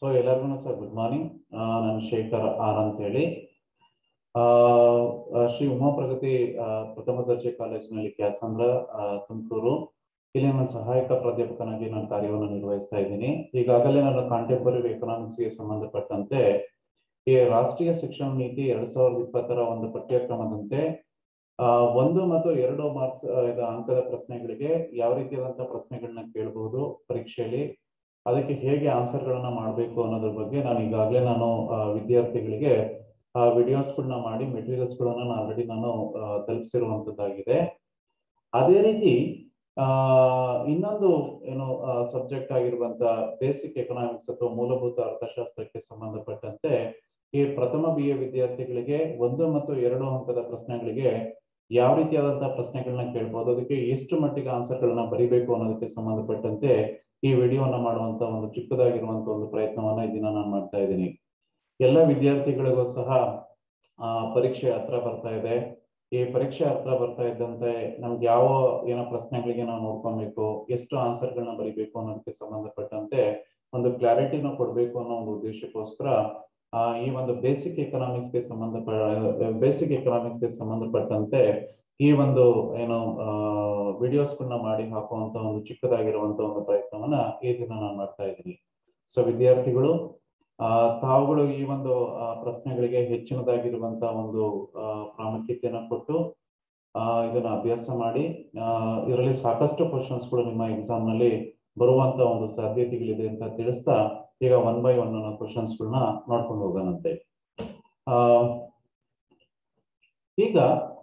So ಎಲ್ಲರಿಗೂ sir good morning ನಾನು Shekhar R ಅಂತ ಹೇಳಿ ಆ, ಆ, ಶ್ರೀ ಉಮಾ ಪ್ರಗತಿ ಆ, ಪ್ರಥಮ ದರ್ಜೆ ಕಾಲೇಜಿನಲ್ಲಿ ಕ್ಯಾಸಂದ್ರ ತುಮಕೂರು ಇಲ್ಲಿ ನಾನು ಸಹಾಯಕ ಪ್ರಾಧ್ಯಾಪಕನಾಗಿ ನಾನು ಕಾರ್ಯವನ್ನು ನಿರ್ವಹಿಸ್ತಾ ಇದ್ದೀನಿ ಈಗಾಗಲೇ ನಾನು ಕಾಂಟೆಂಪರರಿ ಎಕನಾಮಿಕ್ಸ್ಗೆ ಸಂಬಂಧಪಟ್ಟಂತೆ ಈ ರಾಷ್ಟ್ರೀಯ ಶಿಕ್ಷಣ ನೀತಿ ಎರಡ್ ಸಾವಿರದ ಇಪ್ಪತ್ತರ ಒಂದು ಪಠ್ಯಕ್ರಮದಂತೆ ಆ, ಒಂದು ಮತ್ತು ಎರಡು ಮಾರ್ಕ್ಸ್ ಅಂಕದ ಪ್ರಶ್ನೆಗಳಿಗೆ ಯಾವ ರೀತಿಯಾದಂತಹ ಪ್ರಶ್ನೆಗಳನ್ನ ಕೇಳಬಹುದು ಪರೀಕ್ಷೆಯಲ್ಲಿ ಅದಕ್ಕೆ ಹೇಗೆ ಆನ್ಸರ್ಗಳನ್ನ ಮಾಡಬೇಕು ಅನ್ನೋದ್ರ ಬಗ್ಗೆ ನಾನು ಈಗಾಗಲೇ ನಾನು ಆ, ವಿದ್ಯಾರ್ಥಿಗಳಿಗೆ ವಿಡಿಯೋಸ್ಗಳನ್ನ ಮಾಡಿ ಮೆಟೀರಿಯಲ್ಸ್ಗಳನ್ನ ನಾನು ಆಲ್ರೆಡಿ ನಾನು ಆ, ತಲುಪಿಸಿರುವಂತದ್ದಾಗಿದೆ ಅದೇ ರೀತಿ ಆ ಇನ್ನೊಂದು ಏನು ಸಬ್ಜೆಕ್ಟ್ ಆಗಿರುವಂತ ಬೇಸಿಕ್ ಎಕನಾಮಿಕ್ಸ್ ಅಥವಾ ಮೂಲಭೂತ ಅರ್ಥಶಾಸ್ತ್ರಕ್ಕೆ ಸಂಬಂಧಪಟ್ಟಂತೆ ಈ ಪ್ರಥಮ ಬಿ ಎ ವಿದ್ಯಾರ್ಥಿಗಳಿಗೆ ಒಂದು ಮತ್ತು ಎರಡು ಅಂಕದ ಪ್ರಶ್ನೆಗಳಿಗೆ ಯಾವ ರೀತಿಯಾದಂತಹ ಪ್ರಶ್ನೆಗಳನ್ನ ಕೇಳ್ಬೋದು ಅದಕ್ಕೆ ಎಷ್ಟು ಮಟ್ಟಿಗೆ ಆನ್ಸರ್ಗಳನ್ನ ಬರಿಬೇಕು ಅನ್ನೋದಕ್ಕೆ ಸಂಬಂಧಪಟ್ಟಂತೆ ಈ ವಿಡಿಯೋನ ಮಾಡುವಂತ ಒಂದು ಚಿಕ್ಕದಾಗಿರುವಂತ ಒಂದು ಪ್ರಯತ್ನವನ್ನ ಈ ದಿನ ನಾನು ಮಾಡ್ತಾ ಇದ್ದೀನಿ ಎಲ್ಲ ವಿದ್ಯಾರ್ಥಿಗಳಿಗೂ ಸಹ ಆ ಪರೀಕ್ಷೆ ಹತ್ರ ಬರ್ತಾ ಇದೆ ಈ ಪರೀಕ್ಷೆ ಹತ್ರ ಬರ್ತಾ ಇದ್ದಂತೆ ನಮ್ಗೆ ಯಾವ ಏನೋ ಪ್ರಶ್ನೆಗಳಿಗೆ ನಾವು ನೋಡ್ಕೊಬೇಕು ಎಷ್ಟು ಆನ್ಸರ್ಗಳನ್ನ ಬರಿಬೇಕು ಅನ್ನೋದಕ್ಕೆ ಸಂಬಂಧಪಟ್ಟಂತೆ ಒಂದು ಕ್ಲಾರಿಟಿನ ಕೊಡ್ಬೇಕು ಅನ್ನೋ ಒಂದು ಉದ್ದೇಶಕ್ಕೋಸ್ಕರ ಆ ಈ ಒಂದು ಬೇಸಿಕ್ ಎಕನಾಮಿಕ್ಸ್ಗೆ ಸಂಬಂಧಪ ಬೇಸಿಕ್ ಎಕನಾಮಿಕ್ಸ್ಗೆ ಸಂಬಂಧಪಟ್ಟಂತೆ ಈ ಒಂದು ಏನು ವಿಡಿಯೋಸ್ಗಳನ್ನ ಮಾಡಿ ಹಾಕುವಂತ ಒಂದು ಚಿಕ್ಕದಾಗಿರುವಂತ ಒಂದು ಪ್ರಯತ್ನವನ್ನ ಈ ದಿನ ನಾನು ಮಾಡ್ತಾ ಇದ್ದೀನಿ ಸೊ ವಿದ್ಯಾರ್ಥಿಗಳು ಆ ತಾವುಗಳು ಈ ಒಂದು ಆ, ಪ್ರಶ್ನೆಗಳಿಗೆ ಹೆಚ್ಚಿನದಾಗಿರುವಂತ ಒಂದು ಆ, ಪ್ರಾಮುಖ್ಯತೆಯನ್ನ ಕೊಟ್ಟು ಆ ಇದನ್ನ ಅಭ್ಯಾಸ ಮಾಡಿ ಆ ಇದರಲ್ಲಿ ಸಾಕಷ್ಟು ಕ್ವಶನ್ಸ್ಗಳು ನಿಮ್ಮ ಎಕ್ಸಾಮ್ ನಲ್ಲಿ ಬರುವಂತ ಒಂದು ಸಾಧ್ಯತೆಗಳಿದೆ ಅಂತ ತಿಳಿಸ್ತಾ ಈಗ ಒನ್ ಬೈ ಒನ್ ಅನ್ನೋ ಕ್ವಶನ್ಸ್ಗಳನ್ನ ನೋಡ್ಕೊಂಡು ಹೋಗೋಣಂತೆ ಆ ಈಗ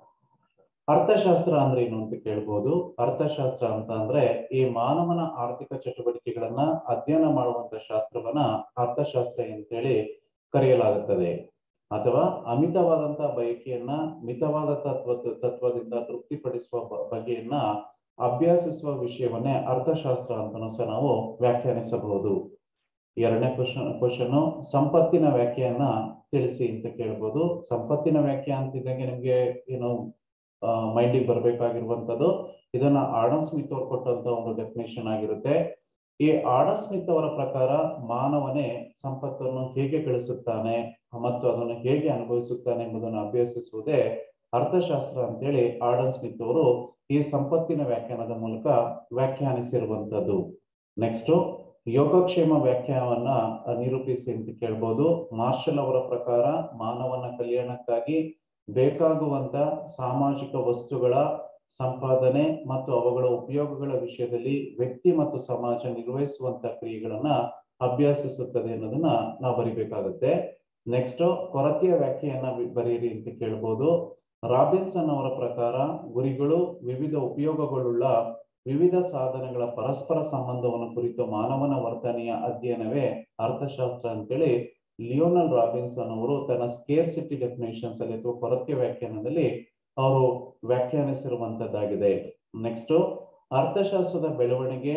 ಅರ್ಥಶಾಸ್ತ್ರ ಅಂದ್ರೆ ಏನು ಅಂತ ಕೇಳ್ಬೋದು ಅರ್ಥಶಾಸ್ತ್ರ ಅಂತ ಅಂದ್ರೆ ಈ ಮಾನವನ ಆರ್ಥಿಕ ಚಟುವಟಿಕೆಗಳನ್ನ ಅಧ್ಯಯನ ಮಾಡುವಂತ ಶಾಸ್ತ್ರವನ್ನ ಅರ್ಥಶಾಸ್ತ್ರ ಅಂತೇಳಿ ಕರೆಯಲಾಗುತ್ತದೆ ಅಥವಾ ಅಮಿತವಾದಂತಹ ಬಯಕೆಯನ್ನ ಮಿತವಾದ ತತ್ವ ತತ್ವದಿಂದ ತೃಪ್ತಿಪಡಿಸುವ ಬ- ಬಗೆಯನ್ನ ಅಭ್ಯಾಸಿಸುವ ವಿಷಯವನ್ನೇ ಅರ್ಥಶಾಸ್ತ್ರ ಅಂತನೂ ಸಹ ನಾವು ವ್ಯಾಖ್ಯಾನಿಸಬಹುದು ಎರಡನೇ ಕ್ವಶನ್ ಕ್ವಶನ್ ಸಂಪತ್ತಿನ ವ್ಯಾಖ್ಯೆಯನ್ನ ತಿಳಿಸಿ ಅಂತ ಕೇಳ್ಬೋದು ಸಂಪತ್ತಿನ ವ್ಯಾಖ್ಯೆ ಅಂತಿದ್ದಂಗೆ ನಿಮ್ಗೆ ಏನು ಮೈಂಡಿಗೆ ಬರ್ಬೇಕಾಗಿರುವಂತದ್ದು ಇದನ್ನ ಆಡನ್ ಸ್ಮಿತ್ ಅವ್ರು ಕೊಟ್ಟಂತ ಒಂದು ಡೆಫಿನೇಷನ್ ಆಗಿರುತ್ತೆ ಈ ಆಡನ್ ಸ್ಮಿತ್ ಅವರ ಪ್ರಕಾರ ಮಾನವನೇ ಸಂಪತ್ತನ್ನು ಹೇಗೆ ಗಳಿಸುತ್ತಾನೆ ಮತ್ತು ಅದನ್ನು ಹೇಗೆ ಅನುಭವಿಸುತ್ತಾನೆ ಎಂಬುದನ್ನು ಅಭ್ಯಸಿಸುವುದೇ ಅರ್ಥಶಾಸ್ತ್ರ ಅಂತೇಳಿ ಆಡನ್ ಸ್ಮಿತ್ ಅವರು ಈ ಸಂಪತ್ತಿನ ವ್ಯಾಖ್ಯಾನದ ಮೂಲಕ ವ್ಯಾಖ್ಯಾನಿಸಿರುವಂತದ್ದು ನೆಕ್ಸ್ಟ್ ಯೋಗಕ್ಷೇಮ ವ್ಯಾಖ್ಯಾನವನ್ನ ನಿರೂಪಿಸಿ ಅಂತ ಕೇಳ್ಬೋದು ಮಾರ್ಷಲ್ ಅವರ ಪ್ರಕಾರ ಮಾನವನ ಕಲ್ಯಾಣಕ್ಕಾಗಿ ಬೇಕಾಗುವಂತ ಸಾಮಾಜಿಕ ವಸ್ತುಗಳ ಸಂಪಾದನೆ ಮತ್ತು ಅವುಗಳ ಉಪಯೋಗಗಳ ವಿಷಯದಲ್ಲಿ ವ್ಯಕ್ತಿ ಮತ್ತು ಸಮಾಜ ನಿರ್ವಹಿಸುವಂತ ಕ್ರಿಯೆಗಳನ್ನ ಅಭ್ಯಾಸಿಸುತ್ತದೆ ಅನ್ನೋದನ್ನ ನಾವು ಬರಿಬೇಕಾಗುತ್ತೆ ನೆಕ್ಸ್ಟ್ ಕೊರತೆಯ ವ್ಯಾಖ್ಯೆಯನ್ನ ಬಿ- ಬರೆಯಿರಿ ಅಂತ ಕೇಳ್ಬೋದು ರಾಬಿನ್ಸನ್ ಅವರ ಪ್ರಕಾರ ಗುರಿಗಳು ವಿವಿಧ ಉಪಯೋಗಗಳುಳ್ಳ ವಿವಿಧ ಸಾಧನಗಳ ಪರಸ್ಪರ ಸಂಬಂಧವನ್ನು ಕುರಿತು ಮಾನವನ ವರ್ತನೆಯ ಅಧ್ಯಯನವೇ ಅರ್ಥಶಾಸ್ತ್ರ ಅಂತೇಳಿ ಲಿಯೋನಲ್ ರಾಬಿನ್ಸನ್ ಅವರು ತನ್ನ ಸ್ಕೇರ್ ಸಿಟಿ ಡೆಫಿನೇಷನ್ಸ್ ಅಲ್ಲಿ ಅಥವಾ ಕೊರತೆ ವ್ಯಾಖ್ಯಾನದಲ್ಲಿ ಅವರು ವ್ಯಾಖ್ಯಾನಿಸಿರುವಂತದ್ದಾಗಿದೆ ನೆಕ್ಸ್ಟ್ ಅರ್ಥಶಾಸ್ತ್ರದ ಬೆಳವಣಿಗೆ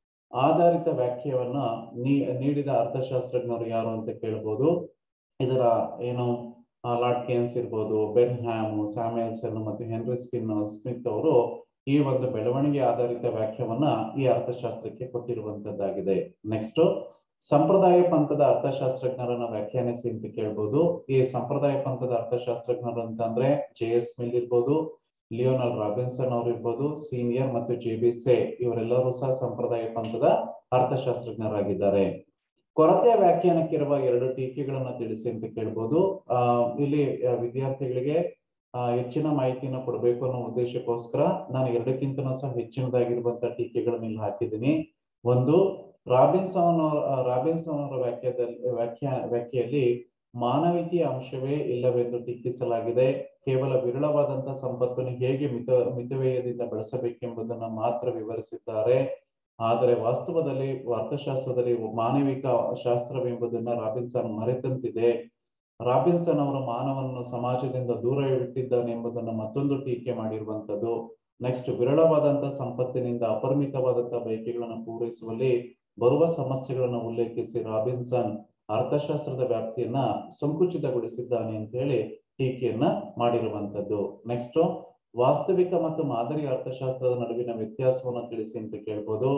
ಆಧಾರಿತ ವ್ಯಾಖ್ಯವನ್ನ ನೀ- ನೀಡಿದ ಅರ್ಥಶಾಸ್ತ್ರಜ್ಞರು ಯಾರು ಅಂತ ಕೇಳ್ಬೋದು ಇದರ ಏನು ಲಾರ್ಡ್ ಕೇನ್ಸ್ ಇರ್ಬೋದು ಬೆನ್ ಹ್ಯಾಮ್ ಸ್ಯಾಮ್ಯಲ್ಸನ್ ಮತ್ತು ಹೆನ್ರಿ ಸ್ಪಿನ್ ಸ್ಮಿತ್ ಅವರು ಈ ಒಂದು ಬೆಳವಣಿಗೆ ಆಧಾರಿತ ವ್ಯಾಖ್ಯವನ್ನ ಈ ಅರ್ಥಶಾಸ್ತ್ರಕ್ಕೆ ಕೊಟ್ಟಿರುವಂತದ್ದಾಗಿದೆ ನೆಕ್ಸ್ಟ್ ಸಂಪ್ರದಾಯ ಪಂಥದ ಅರ್ಥಶಾಸ್ತ್ರಜ್ಞರನ್ನ ವ್ಯಾಖ್ಯಾನಿಸಿ ಅಂತ ಕೇಳ್ಬೋದು ಈ ಸಂಪ್ರದಾಯ ಪಂಥದ ಅರ್ಥಶಾಸ್ತ್ರಜ್ಞರು ಅಂತಂದ್ರೆ ಜೆ ಎಸ್ ಮಿಲ್ ಇರ್ಬೋದು ಲಿಯೋನಲ್ ರಾಬಿನ್ಸನ್ ಅವ್ರು ಇರ್ಬೋದು ಸೀನಿಯರ್ ಮತ್ತು ಜೆ ಬಿ ಸೇ ಇವರೆಲ್ಲರೂ ಸಹ ಸಂಪ್ರದಾಯ ಪಂಥದ ಅರ್ಥಶಾಸ್ತ್ರಜ್ಞರಾಗಿದ್ದಾರೆ ಕೊರತೆಯ ವ್ಯಾಖ್ಯಾನಕ್ಕಿರುವ ಎರಡು ಟೀಕೆಗಳನ್ನ ತಿಳಿಸಿ ಅಂತ ಕೇಳ್ಬೋದು ಆ ಇಲ್ಲಿ ಆ, ವಿದ್ಯಾರ್ಥಿಗಳಿಗೆ ಆ, ಹೆಚ್ಚಿನ ಮಾಹಿತಿಯನ್ನು ಕೊಡಬೇಕು ಅನ್ನೋ ಉದ್ದೇಶಕ್ಕೋಸ್ಕರ ನಾನು ಎರಡಕ್ಕಿಂತನೂ ಸಹ ಹೆಚ್ಚಿನದಾಗಿರುವಂತಹ ಟೀಕೆಗಳನ್ನ ಇಲ್ಲಿ ಹಾಕಿದ್ದೀನಿ ಒಂದು ರಾಬಿನ್ಸನ್ ಅವರ ರಾಬಿನ್ಸನ್ ಅವರ ವ್ಯಾಖ್ಯಾದಲ್ಲಿ ವ್ಯಾಖ್ಯಾ ವ್ಯಾಖ್ಯೆಯಲ್ಲಿ ಮಾನವೀಯ ಅಂಶವೇ ಇಲ್ಲವೆಂದು ಟೀಕಿಸಲಾಗಿದೆ ಕೇವಲ ವಿರಳವಾದಂತಹ ಸಂಪತ್ತನ್ನು ಹೇಗೆ ಮಿತ ಮಿತವ್ಯಯದಿಂದ ಬಳಸಬೇಕೆಂಬುದನ್ನು ಮಾತ್ರ ವಿವರಿಸಿದ್ದಾರೆ ಆದರೆ ವಾಸ್ತವದಲ್ಲಿ ಅರ್ಥಶಾಸ್ತ್ರದಲ್ಲಿ ಮಾನವಿಕ ಶಾಸ್ತ್ರವೆಂಬುದನ್ನ ರಾಬಿನ್ಸನ್ ಮರೆತಂತಿದೆ ರಾಬಿನ್ಸನ್ ಅವರು ಮಾನವನನ್ನು ಸಮಾಜದಿಂದ ದೂರವಿಟ್ಟಿದ್ದಾನೆ ಎಂಬುದನ್ನು ಮತ್ತೊಂದು ಟೀಕೆ ಮಾಡಿರುವಂತದ್ದು ನೆಕ್ಸ್ಟ್ ವಿರಳವಾದಂತಹ ಸಂಪತ್ತಿನಿಂದ ಅಪರಿಮಿತವಾದಂತಹ ಬಯಕೆಗಳನ್ನು ಪೂರೈಸುವಲ್ಲಿ ಬರುವ ಸಮಸ್ಯೆಗಳನ್ನು ಉಲ್ಲೇಖಿಸಿ ರಾಬಿನ್ಸನ್ ಅರ್ಥಶಾಸ್ತ್ರದ ವ್ಯಾಪ್ತಿಯನ್ನ ಸಂಕುಚಿತಗೊಳಿಸಿದ್ದಾನೆ ಅಂತ ಹೇಳಿ ಟೀಕೆಯನ್ನ ಮಾಡಿರುವಂತದ್ದು ನೆಕ್ಸ್ಟ್ ವಾಸ್ತವಿಕ ಮತ್ತು ಮಾದರಿ ಅರ್ಥಶಾಸ್ತ್ರದ ನಡುವಿನ ವ್ಯತ್ಯಾಸವನ್ನು ತಿಳಿಸಿ ಅಂತ ಕೇಳ್ಬೋದು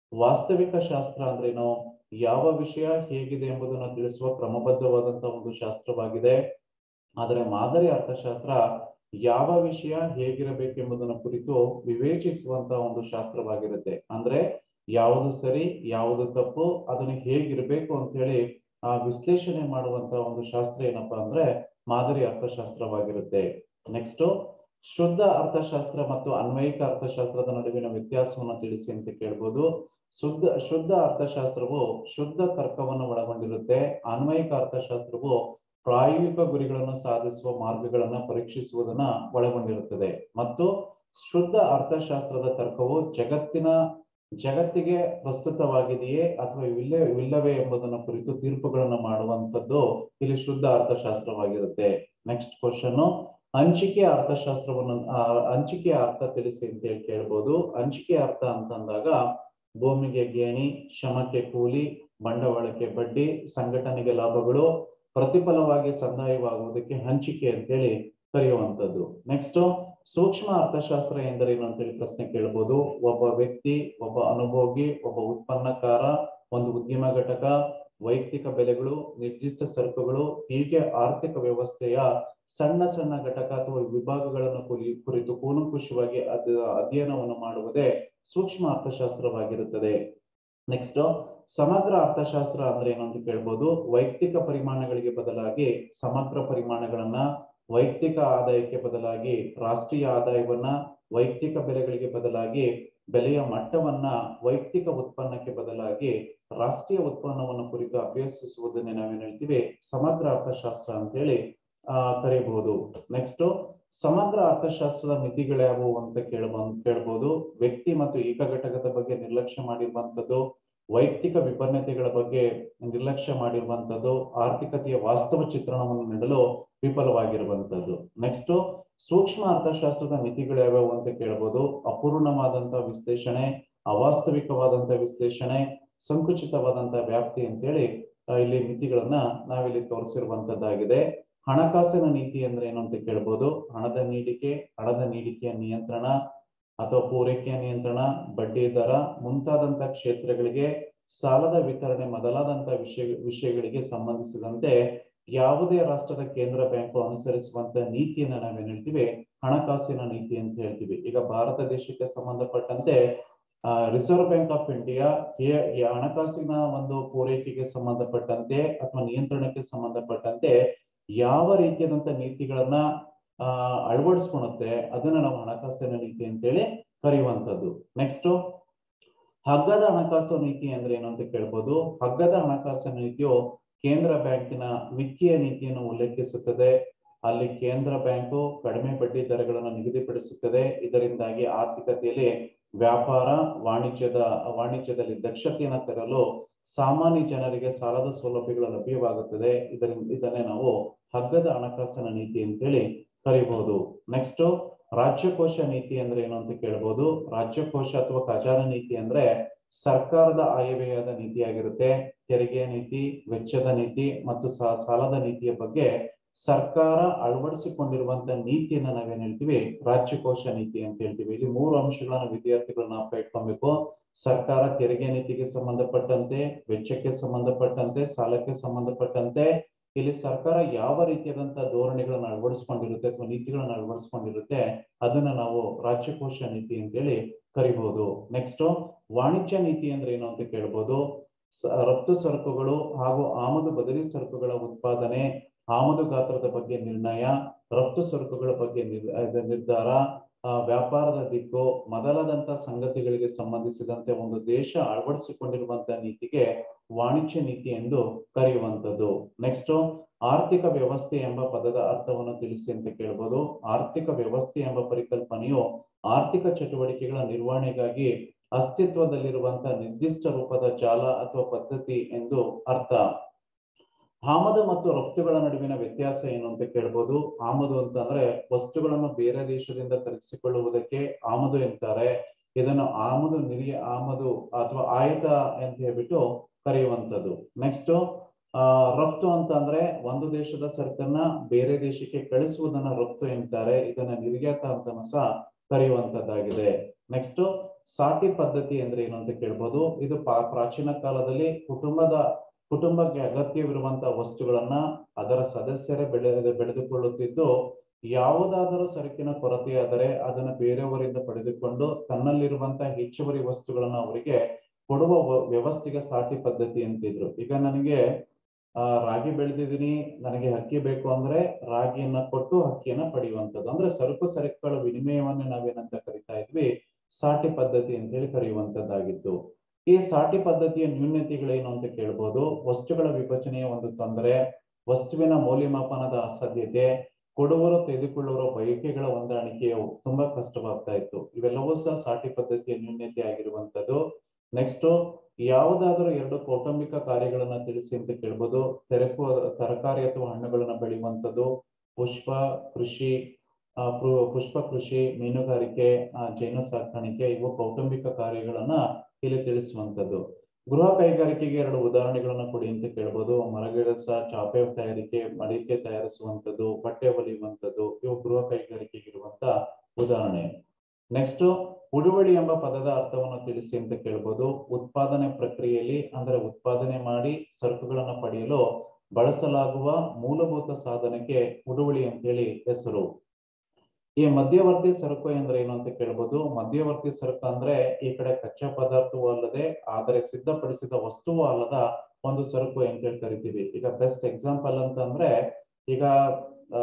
ವಾಸ್ತವಿಕ ಶಾಸ್ತ್ರ ಅಂದ್ರೇನು ಯಾವ ವಿಷಯ ಹೇಗಿದೆ ಎಂಬುದನ್ನು ತಿಳಿಸುವ ಕ್ರಮಬದ್ಧವಾದಂತಹ ಒಂದು ಶಾಸ್ತ್ರವಾಗಿದೆ ಆದರೆ ಮಾದರಿ ಅರ್ಥಶಾಸ್ತ್ರ ಯಾವ ವಿಷಯ ಹೇಗಿರಬೇಕೆಂಬುದನ್ನು ಕುರಿತು ವಿವೇಚಿಸುವಂತಹ ಒಂದು ಶಾಸ್ತ್ರವಾಗಿರುತ್ತೆ ಅಂದ್ರೆ ಯಾವುದು ಸರಿ ಯಾವುದು ತಪ್ಪು ಅದನ್ನು ಹೇಗಿರ್ಬೇಕು ಅಂತ ಹೇಳಿ ಆ ವಿಶ್ಲೇಷಣೆ ಮಾಡುವಂತಹ ಒಂದು ಶಾಸ್ತ್ರ ಏನಪ್ಪಾ ಅಂದ್ರೆ ಮಾದರಿ ಅರ್ಥಶಾಸ್ತ್ರವಾಗಿರುತ್ತೆ ನೆಕ್ಸ್ಟ್ ಶುದ್ಧ ಅರ್ಥಶಾಸ್ತ್ರ ಮತ್ತು ಅನ್ವಯಿಕ ಅರ್ಥಶಾಸ್ತ್ರದ ನಡುವಿನ ವ್ಯತ್ಯಾಸವನ್ನು ತಿಳಿಸಿ ಅಂತ ಕೇಳ್ಬೋದು ಶುದ್ಧ ಶುದ್ಧ ಅರ್ಥಶಾಸ್ತ್ರವು ಶುದ್ಧ ತರ್ಕವನ್ನು ಒಳಗೊಂಡಿರುತ್ತೆ ಅನ್ವಯಿಕ ಅರ್ಥಶಾಸ್ತ್ರವು ಪ್ರಾಯೋಗಿಕ ಗುರಿಗಳನ್ನು ಸಾಧಿಸುವ ಮಾರ್ಗಗಳನ್ನ ಪರೀಕ್ಷಿಸುವುದನ್ನ ಒಳಗೊಂಡಿರುತ್ತದೆ ಮತ್ತು ಶುದ್ಧ ಅರ್ಥಶಾಸ್ತ್ರದ ತರ್ಕವು ಜಗತ್ತಿನ ಜಗತ್ತಿಗೆ ಪ್ರಸ್ತುತವಾಗಿದೆಯೇ ಅಥವಾ ಇಲ್ಲೇ ಇಲ್ಲವೇ ಎಂಬುದನ್ನು ಕುರಿತು ತೀರ್ಪುಗಳನ್ನು ಮಾಡುವಂತದ್ದು ಇಲ್ಲಿ ಶುದ್ಧ ಅರ್ಥಶಾಸ್ತ್ರವಾಗಿರುತ್ತೆ ನೆಕ್ಸ್ಟ್ ಕ್ವಶನ್ ಹಂಚಿಕೆ ಅರ್ಥಶಾಸ್ತ್ರವನ್ನು ಆ, ಹಂಚಿಕೆ ಅರ್ಥ ತಿಳಿಸಿ ಅಂತ ಹೇಳಿ ಕೇಳ್ಬೋದು ಹಂಚಿಕೆ ಅರ್ಥ ಅಂತಂದಾಗ ಭೂಮಿಗೆ ಗೇಣಿ ಶ್ರಮಕ್ಕೆ ಕೂಲಿ ಬಂಡವಾಳಕ್ಕೆ ಬಡ್ಡಿ ಸಂಘಟನೆಗೆ ಲಾಭಗಳು ಪ್ರತಿಫಲವಾಗಿ ಸಂದಾಯವಾಗುವುದಕ್ಕೆ ಹಂಚಿಕೆ ಅಂತೇಳಿ ಕರೆಯುವಂಥದ್ದು ನೆಕ್ಸ್ಟ್ ಸೂಕ್ಷ್ಮ ಅರ್ಥಶಾಸ್ತ್ರ ಎಂದರೇನು ಅಂತೇಳಿ ಪ್ರಶ್ನೆ ಕೇಳ್ಬೋದು ಒಬ್ಬ ವ್ಯಕ್ತಿ ಒಬ್ಬ ಅನುಭೋಗಿ ಒಬ್ಬ ಉತ್ಪನ್ನಕಾರ ಒಂದು ಉದ್ಯಮ ಘಟಕ ವೈಯಕ್ತಿಕ ಬೆಲೆಗಳು ನಿರ್ದಿಷ್ಟ ಸರಕುಗಳು ಹೀಗೆ ಆರ್ಥಿಕ ವ್ಯವಸ್ಥೆಯ ಸಣ್ಣ ಸಣ್ಣ ಘಟಕ ಅಥವಾ ವಿಭಾಗಗಳನ್ನು ಕುರಿ- ಕುರಿತು ಕೂಲಂಕುಷವಾಗಿ ಅದ ಅಧ್ಯಯನವನ್ನು ಮಾಡುವುದೇ ಸೂಕ್ಷ್ಮ ಅರ್ಥಶಾಸ್ತ್ರವಾಗಿರುತ್ತದೆ ನೆಕ್ಸ್ಟ್ ಸಮಗ್ರ ಅರ್ಥಶಾಸ್ತ್ರ ಅಂದ್ರೆ ಏನು ಅಂತ ಕೇಳ್ಬೋದು ವೈಯಕ್ತಿಕ ಪರಿಮಾಣಗಳಿಗೆ ಬದಲಾಗಿ ಸಮಗ್ರ ಪರಿಮಾಣಗಳನ್ನ ವೈಯಕ್ತಿಕ ಆದಾಯಕ್ಕೆ ಬದಲಾಗಿ ರಾಷ್ಟ್ರೀಯ ಆದಾಯವನ್ನ ವೈಯಕ್ತಿಕ ಬೆಲೆಗಳಿಗೆ ಬದಲಾಗಿ ಬೆಲೆಯ ಮಟ್ಟವನ್ನ ವೈಯಕ್ತಿಕ ಉತ್ಪನ್ನಕ್ಕೆ ಬದಲಾಗಿ ರಾಷ್ಟ್ರೀಯ ಉತ್ಪನ್ನವನ್ನು ಕುರಿತು ಅಭ್ಯಸಿಸುವುದನ್ನೇ ನಾವೇನ್ ಹೇಳ್ತೀವಿ ಸಮಗ್ರ ಅರ್ಥಶಾಸ್ತ್ರ ಅಂತೇಳಿ ಆ ಕರೆಯಬಹುದು ನೆಕ್ಸ್ಟ್ ಸಮಗ್ರ ಅರ್ಥಶಾಸ್ತ್ರದ ಮಿತಿಗಳ್ಯಾವುವು ಅಂತ ಕೇಳಬ ಕೇಳ್ಬೋದು ವ್ಯಕ್ತಿ ಮತ್ತು ಏಕಘಟಕದ ಬಗ್ಗೆ ನಿರ್ಲಕ್ಷ್ಯ ಮಾಡಿರುವಂತದ್ದು ವೈಯಕ್ತಿಕ ವಿಭಿನ್ನತೆಗಳ ಬಗ್ಗೆ ನಿರ್ಲಕ್ಷ್ಯ ಮಾಡಿರುವಂತದ್ದು ಆರ್ಥಿಕತೆಯ ವಾಸ್ತವ ಚಿತ್ರಣವನ್ನು ನೀಡಲು ವಿಫಲವಾಗಿರುವಂತದ್ದು ನೆಕ್ಸ್ಟ್ ಸೂಕ್ಷ್ಮ ಅರ್ಥಶಾಸ್ತ್ರದ ಮಿತಿಗಳು ಯಾವ್ಯಾವು ಅಂತ ಕೇಳ್ಬೋದು ಅಪೂರ್ಣವಾದಂತಹ ವಿಶ್ಲೇಷಣೆ ಅವಾಸ್ತವಿಕವಾದಂತಹ ವಿಶ್ಲೇಷಣೆ ಸಂಕುಚಿತವಾದಂತಹ ವ್ಯಾಪ್ತಿ ಅಂತೇಳಿ ಆ, ಇಲ್ಲಿ ಮಿತಿಗಳನ್ನ ನಾವಿಲ್ಲಿ ತೋರಿಸಿರುವಂತದ್ದಾಗಿದೆ ಹಣಕಾಸಿನ ನೀತಿ ಅಂದ್ರೆ ಏನು ಅಂತ ಕೇಳ್ಬೋದು ಹಣದ ನೀಡಿಕೆ ಹಣದ ನೀಡಿಕೆಯ ನಿಯಂತ್ರಣ ಅಥವಾ ಪೂರೈಕೆಯ ನಿಯಂತ್ರಣ ಬಡ್ಡಿ ದರ ಮುಂತಾದಂತ ಕ್ಷೇತ್ರಗಳಿಗೆ ಸಾಲದ ವಿತರಣೆ ಮೊದಲಾದಂತ ವಿಷಯ ವಿಷಯಗಳಿಗೆ ಸಂಬಂಧಿಸಿದಂತೆ ಯಾವುದೇ ರಾಷ್ಟ್ರದ ಕೇಂದ್ರ ಬ್ಯಾಂಕು ಅನುಸರಿಸುವಂತ ನೀತಿಯನ್ನ ನಾವೇನ್ ಹೇಳ್ತೀವಿ ಹಣಕಾಸಿನ ನೀತಿ ಅಂತ ಹೇಳ್ತೀವಿ ಈಗ ಭಾರತ ದೇಶಕ್ಕೆ ಸಂಬಂಧಪಟ್ಟಂತೆ ರಿಸರ್ವ್ ಬ್ಯಾಂಕ್ ಆಫ್ ಇಂಡಿಯಾ ಹೇ- ಈ ಹಣಕಾಸಿನ ಒಂದು ಪೂರೈಕೆಗೆ ಸಂಬಂಧಪಟ್ಟಂತೆ ಅಥವಾ ನಿಯಂತ್ರಣಕ್ಕೆ ಸಂಬಂಧಪಟ್ಟಂತೆ ಯಾವ ರೀತಿಯಾದಂತ ನೀತಿಗಳನ್ನ ಆ ಅಳವಡಿಸ್ಕೊಳುತ್ತೆ ಅದನ್ನ ನಾವು ಹಣಕಾಸಿನ ನೀತಿ ಅಂತೇಳಿ ಕರೆಯುವಂತದ್ದು ನೆಕ್ಸ್ಟ್ ಹಗ್ಗದ ಹಣಕಾಸು ನೀತಿ ಅಂದ್ರೆ ಏನು ಅಂತ ಕೇಳ್ಬೋದು ಹಗ್ಗದ ಹಣಕಾಸಿನ ನೀತಿಯು ಕೇಂದ್ರ ಬ್ಯಾಂಕಿನ ವಿತ್ತೀಯ ನೀತಿಯನ್ನು ಉಲ್ಲೇಖಿಸುತ್ತದೆ ಅಲ್ಲಿ ಕೇಂದ್ರ ಬ್ಯಾಂಕು ಕಡಿಮೆ ಬಡ್ಡಿ ದರಗಳನ್ನು ನಿಗದಿಪಡಿಸುತ್ತದೆ ಇದರಿಂದಾಗಿ ಆರ್ಥಿಕತೆಯಲ್ಲಿ ವ್ಯಾಪಾರ ವಾಣಿಜ್ಯದ ವಾಣಿಜ್ಯದಲ್ಲಿ ದಕ್ಷತೆಯನ್ನು ತರಲು ಸಾಮಾನ್ಯ ಜನರಿಗೆ ಸಾಲದ ಸೌಲಭ್ಯಗಳು ಲಭ್ಯವಾಗುತ್ತದೆ ಇದರಿಂದ ಇದನ್ನೇ ನಾವು ಹಗ್ಗದ ಹಣಕಾಸಿನ ನೀತಿ ಅಂತೇಳಿ ಕರಿಬಹುದು ನೆಕ್ಸ್ಟ್ ರಾಜ್ಯಕೋಶ ನೀತಿ ಅಂದ್ರೆ ಏನು ಅಂತ ಕೇಳ್ಬೋದು ರಾಜ್ಯಕೋಶ ಅಥವಾ ಖಜಾನೆ ನೀತಿ ಅಂದ್ರೆ ಸರ್ಕಾರದ ಆಯವ್ಯಯದ ನೀತಿಯಾಗಿರುತ್ತೆ ತೆರಿಗೆಯ ನೀತಿ ವೆಚ್ಚದ ನೀತಿ ಮತ್ತು ಸಾ- ಸಾಲದ ನೀತಿಯ ಬಗ್ಗೆ ಸರ್ಕಾರ ಅಳವಡಿಸಿಕೊಂಡಿರುವಂತ ನೀತಿಯನ್ನ ನಾವೇನ್ ಹೇಳ್ತೀವಿ ರಾಜ್ಯಕೋಶ ನೀತಿ ಅಂತ ಹೇಳ್ತೀವಿ ಇಲ್ಲಿ ಮೂರು ಅಂಶಗಳನ್ನ ವಿದ್ಯಾರ್ಥಿಗಳು ನಾವು ಇಟ್ಕೊಬೇಕು ಸರ್ಕಾರ ತೆರಿಗೆ ನೀತಿಗೆ ಸಂಬಂಧಪಟ್ಟಂತೆ ವೆಚ್ಚಕ್ಕೆ ಸಂಬಂಧಪಟ್ಟಂತೆ ಸಾಲಕ್ಕೆ ಸಂಬಂಧಪಟ್ಟಂತೆ ಇಲ್ಲಿ ಸರ್ಕಾರ ಯಾವ ರೀತಿಯಾದಂತ ಧೋರಣೆಗಳನ್ನ ಅಳವಡಿಸ್ಕೊಂಡಿರುತ್ತೆ ಅಥವಾ ನೀತಿಗಳನ್ನ ಅಳವಡಿಸ್ಕೊಂಡಿರುತ್ತೆ ಅದನ್ನ ನಾವು ರಾಜ್ಯಕೋಶ ನೀತಿ ಅಂತೇಳಿ ಕರಿಬಹುದು ನೆಕ್ಸ್ಟ್ ವಾಣಿಜ್ಯ ನೀತಿ ಅಂದ್ರೆ ಏನು ಅಂತ ಕೇಳ್ಬೋದು ಸ- ರಫ್ತು ಸರಕುಗಳು ಹಾಗೂ ಆಮದು ಬದಲಿ ಸರಕುಗಳ ಉತ್ಪಾದನೆ ಆಮದು ಗಾತ್ರದ ಬಗ್ಗೆ ನಿರ್ಣಯ ರಫ್ತು ಸರಕುಗಳ ಬಗ್ಗೆ ನಿರ್- ಅಹ್ ನಿರ್ಧಾರ ಆ, ವ್ಯಾಪಾರದ ದಿಕ್ಕು ಮೊದಲಾದಂತ ಸಂಗತಿಗಳಿಗೆ ಸಂಬಂಧಿಸಿದಂತೆ ಒಂದು ದೇಶ ಅಳವಡಿಸಿಕೊಂಡಿರುವಂತಹ ನೀತಿಗೆ ವಾಣಿಜ್ಯ ನೀತಿ ಎಂದು ಕರೆಯುವಂತದ್ದು ನೆಕ್ಸ್ಟ್ ಆರ್ಥಿಕ ವ್ಯವಸ್ಥೆ ಎಂಬ ಪದದ ಅರ್ಥವನ್ನು ತಿಳಿಸಿ ಅಂತ ಕೇಳ್ಬೋದು ಆರ್ಥಿಕ ವ್ಯವಸ್ಥೆ ಎಂಬ ಪರಿಕಲ್ಪನೆಯು ಆರ್ಥಿಕ ಚಟುವಟಿಕೆಗಳ ನಿರ್ವಹಣೆಗಾಗಿ ಅಸ್ತಿತ್ವದಲ್ಲಿರುವಂತಹ ನಿರ್ದಿಷ್ಟ ರೂಪದ ಜಾಲ ಅಥವಾ ಪದ್ಧತಿ ಎಂದು ಅರ್ಥ ಆಮದು ಮತ್ತು ರಫ್ತುಗಳ ನಡುವಿನ ವ್ಯತ್ಯಾಸ ಏನು ಅಂತ ಕೇಳ್ಬೋದು ಆಮದು ಅಂತಂದ್ರೆ ವಸ್ತುಗಳನ್ನು ಬೇರೆ ದೇಶದಿಂದ ತರಿಸಿಕೊಳ್ಳುವುದಕ್ಕೆ ಆಮದು ಎಂತಾರೆ ಇದನ್ನು ಆಮದು ನಿರಿಯ ಆಮದು ಅಥವಾ ಆಯುಧ ಅಂತ ಹೇಳ್ಬಿಟ್ಟು ಕರೆಯುವಂಥದ್ದು ನೆಕ್ಸ್ಟ್ ಆ ರಫ್ತು ಅಂತ ಅಂದ್ರೆ ಒಂದು ದೇಶದ ಸರಕನ್ನ ಬೇರೆ ದೇಶಕ್ಕೆ ಕಳಿಸುವುದನ್ನ ರಫ್ತು ಎಂತಾರೆ ಇದನ್ನ ನಿರ್ಯಾತ ಅಂತಾನು ಸಹ ಕರೆಯುವಂತದ್ದಾಗಿದೆ ನೆಕ್ಸ್ಟ್ ಸಾಟಿ ಪದ್ಧತಿ ಅಂದ್ರೆ ಏನು ಅಂತ ಕೇಳ್ಬೋದು ಇದು ಪಾ- ಪ್ರಾಚೀನ ಕಾಲದಲ್ಲಿ ಕುಟುಂಬದ ಕುಟುಂಬಕ್ಕೆ ಅಗತ್ಯವಿರುವಂತಹ ವಸ್ತುಗಳನ್ನ ಅದರ ಸದಸ್ಯರೇ ಬೆಳೆ ಬೆಳೆದುಕೊಳ್ಳುತ್ತಿದ್ದು ಯಾವುದಾದರೂ ಸರಕಿನ ಕೊರತೆಯಾದರೆ ಅದನ್ನು ಬೇರೆಯವರಿಂದ ಪಡೆದುಕೊಂಡು ತನ್ನಲ್ಲಿರುವಂತಹ ಹೆಚ್ಚುವರಿ ವಸ್ತುಗಳನ್ನ ಅವರಿಗೆ ಕೊಡುವ ವ- ವ್ಯವಸ್ಥೆಗೆ ಸಾಟಿ ಪದ್ಧತಿ ಅಂತಿದ್ರು ಈಗ ನನಗೆ ಆ ರಾಗಿ ಬೆಳೆದಿದ್ದೀನಿ ನನಗೆ ಅಕ್ಕಿ ಬೇಕು ಅಂದ್ರೆ ರಾಗಿಯನ್ನ ಕೊಟ್ಟು ಅಕ್ಕಿಯನ್ನ ಪಡೆಯುವಂಥದ್ದು ಅಂದ್ರೆ ಸರಕು ಸರಕುಗಳ ವಿನಿಮಯವನ್ನ ನಾವೇನಂತ ಕರಿತಾ ಇದ್ವಿ ಸಾಟಿ ಪದ್ಧತಿ ಅಂತ ಹೇಳಿ ಕರೆಯುವಂತದ್ದಾಗಿತ್ತು ಈ ಸಾಟಿ ಪದ್ಧತಿಯ ನ್ಯೂನ್ಯತೆಗಳೇನು ಅಂತ ಕೇಳ್ಬೋದು ವಸ್ತುಗಳ ವಿಭಜನೆಯ ಒಂದು ತೊಂದರೆ ವಸ್ತುವಿನ ಮೌಲ್ಯಮಾಪನದ ಅಸಾಧ್ಯತೆ ಕೊಡುವರು ತೆಗೆದುಕೊಳ್ಳುವ ಬಯಕೆಗಳ ಹೊಂದಾಣಿಕೆಯು ತುಂಬಾ ಕಷ್ಟವಾಗ್ತಾ ಇತ್ತು ಇವೆಲ್ಲವೂ ಸಹ ಸಾಟಿ ಪದ್ಧತಿಯ ನ್ಯೂನ್ಯತೆ ಆಗಿರುವಂತದ್ದು ನೆಕ್ಸ್ಟ್ ಯಾವುದಾದರೂ ಎರಡು ಕೌಟುಂಬಿಕ ಕಾರ್ಯಗಳನ್ನ ತಿಳಿಸಿ ಅಂತ ಕೇಳ್ಬೋದು ತೆರಕು ತರಕಾರಿ ಅಥವಾ ಹಣ್ಣುಗಳನ್ನ ಬೆಳೆಯುವಂಥದ್ದು ಪುಷ್ಪ ಕೃಷಿ ಆ, ಪೃ- ಪುಷ್ಪ ಕೃಷಿ ಮೀನುಗಾರಿಕೆ ಆ, ಜೇನು ಸಾಕಾಣಿಕೆ ಇವು ಕೌಟುಂಬಿಕ ಕಾರ್ಯಗಳನ್ನ ಇಲ್ಲಿ ತಿಳಿಸುವಂತದ್ದು ಗೃಹ ಕೈಗಾರಿಕೆಗೆ ಎರಡು ಉದಾಹರಣೆಗಳನ್ನ ಕೊಡಿ ಅಂತ ಕೇಳ್ಬೋದು ಮರಗೆಲಸ ಚಾಪೆ ತಯಾರಿಕೆ ಮಡಿಕೆ ತಯಾರಿಸುವಂತದ್ದು ಬಟ್ಟೆ ಹೊಲಿಯುವಂತದ್ದು ಇವು ಗೃಹ ಕೈಗಾರಿಕೆಗೆ ಇರುವಂತ ಉದಾಹರಣೆ ನೆಕ್ಸ್ಟ್ ಉಡುವಳಿ ಎಂಬ ಪದದ ಅರ್ಥವನ್ನು ತಿಳಿಸಿ ಅಂತ ಕೇಳ್ಬೋದು ಉತ್ಪಾದನೆ ಪ್ರಕ್ರಿಯೆಯಲ್ಲಿ ಅಂದ್ರೆ ಉತ್ಪಾದನೆ ಮಾಡಿ ಸರಕುಗಳನ್ನು ಪಡೆಯಲು ಬಳಸಲಾಗುವ ಮೂಲಭೂತ ಸಾಧನಕ್ಕೆ ಉಡುವಳಿ ಅಂತೇಳಿ ಹೆಸರು ಈ ಮಧ್ಯವರ್ತಿ ಸರಕು ಅಂದ್ರೆ ಏನು ಅಂತ ಕೇಳ್ಬೋದು ಮಧ್ಯವರ್ತಿ ಸರಕು ಅಂದ್ರೆ ಈ ಕಡೆ ಕಚ್ಚಾ ಪದಾರ್ಥವೂ ಅಲ್ಲದೆ ಆದರೆ ಸಿದ್ಧಪಡಿಸಿದ ವಸ್ತುವು ಅಲ್ಲದ ಒಂದು ಸರಕು ಅಂತ ಹೇಳಿ ಕರಿತೀವಿ ಈಗ ಬೆಸ್ಟ್ ಎಕ್ಸಾಂಪಲ್ ಅಂತ ಅಂದ್ರೆ ಈಗ ಆ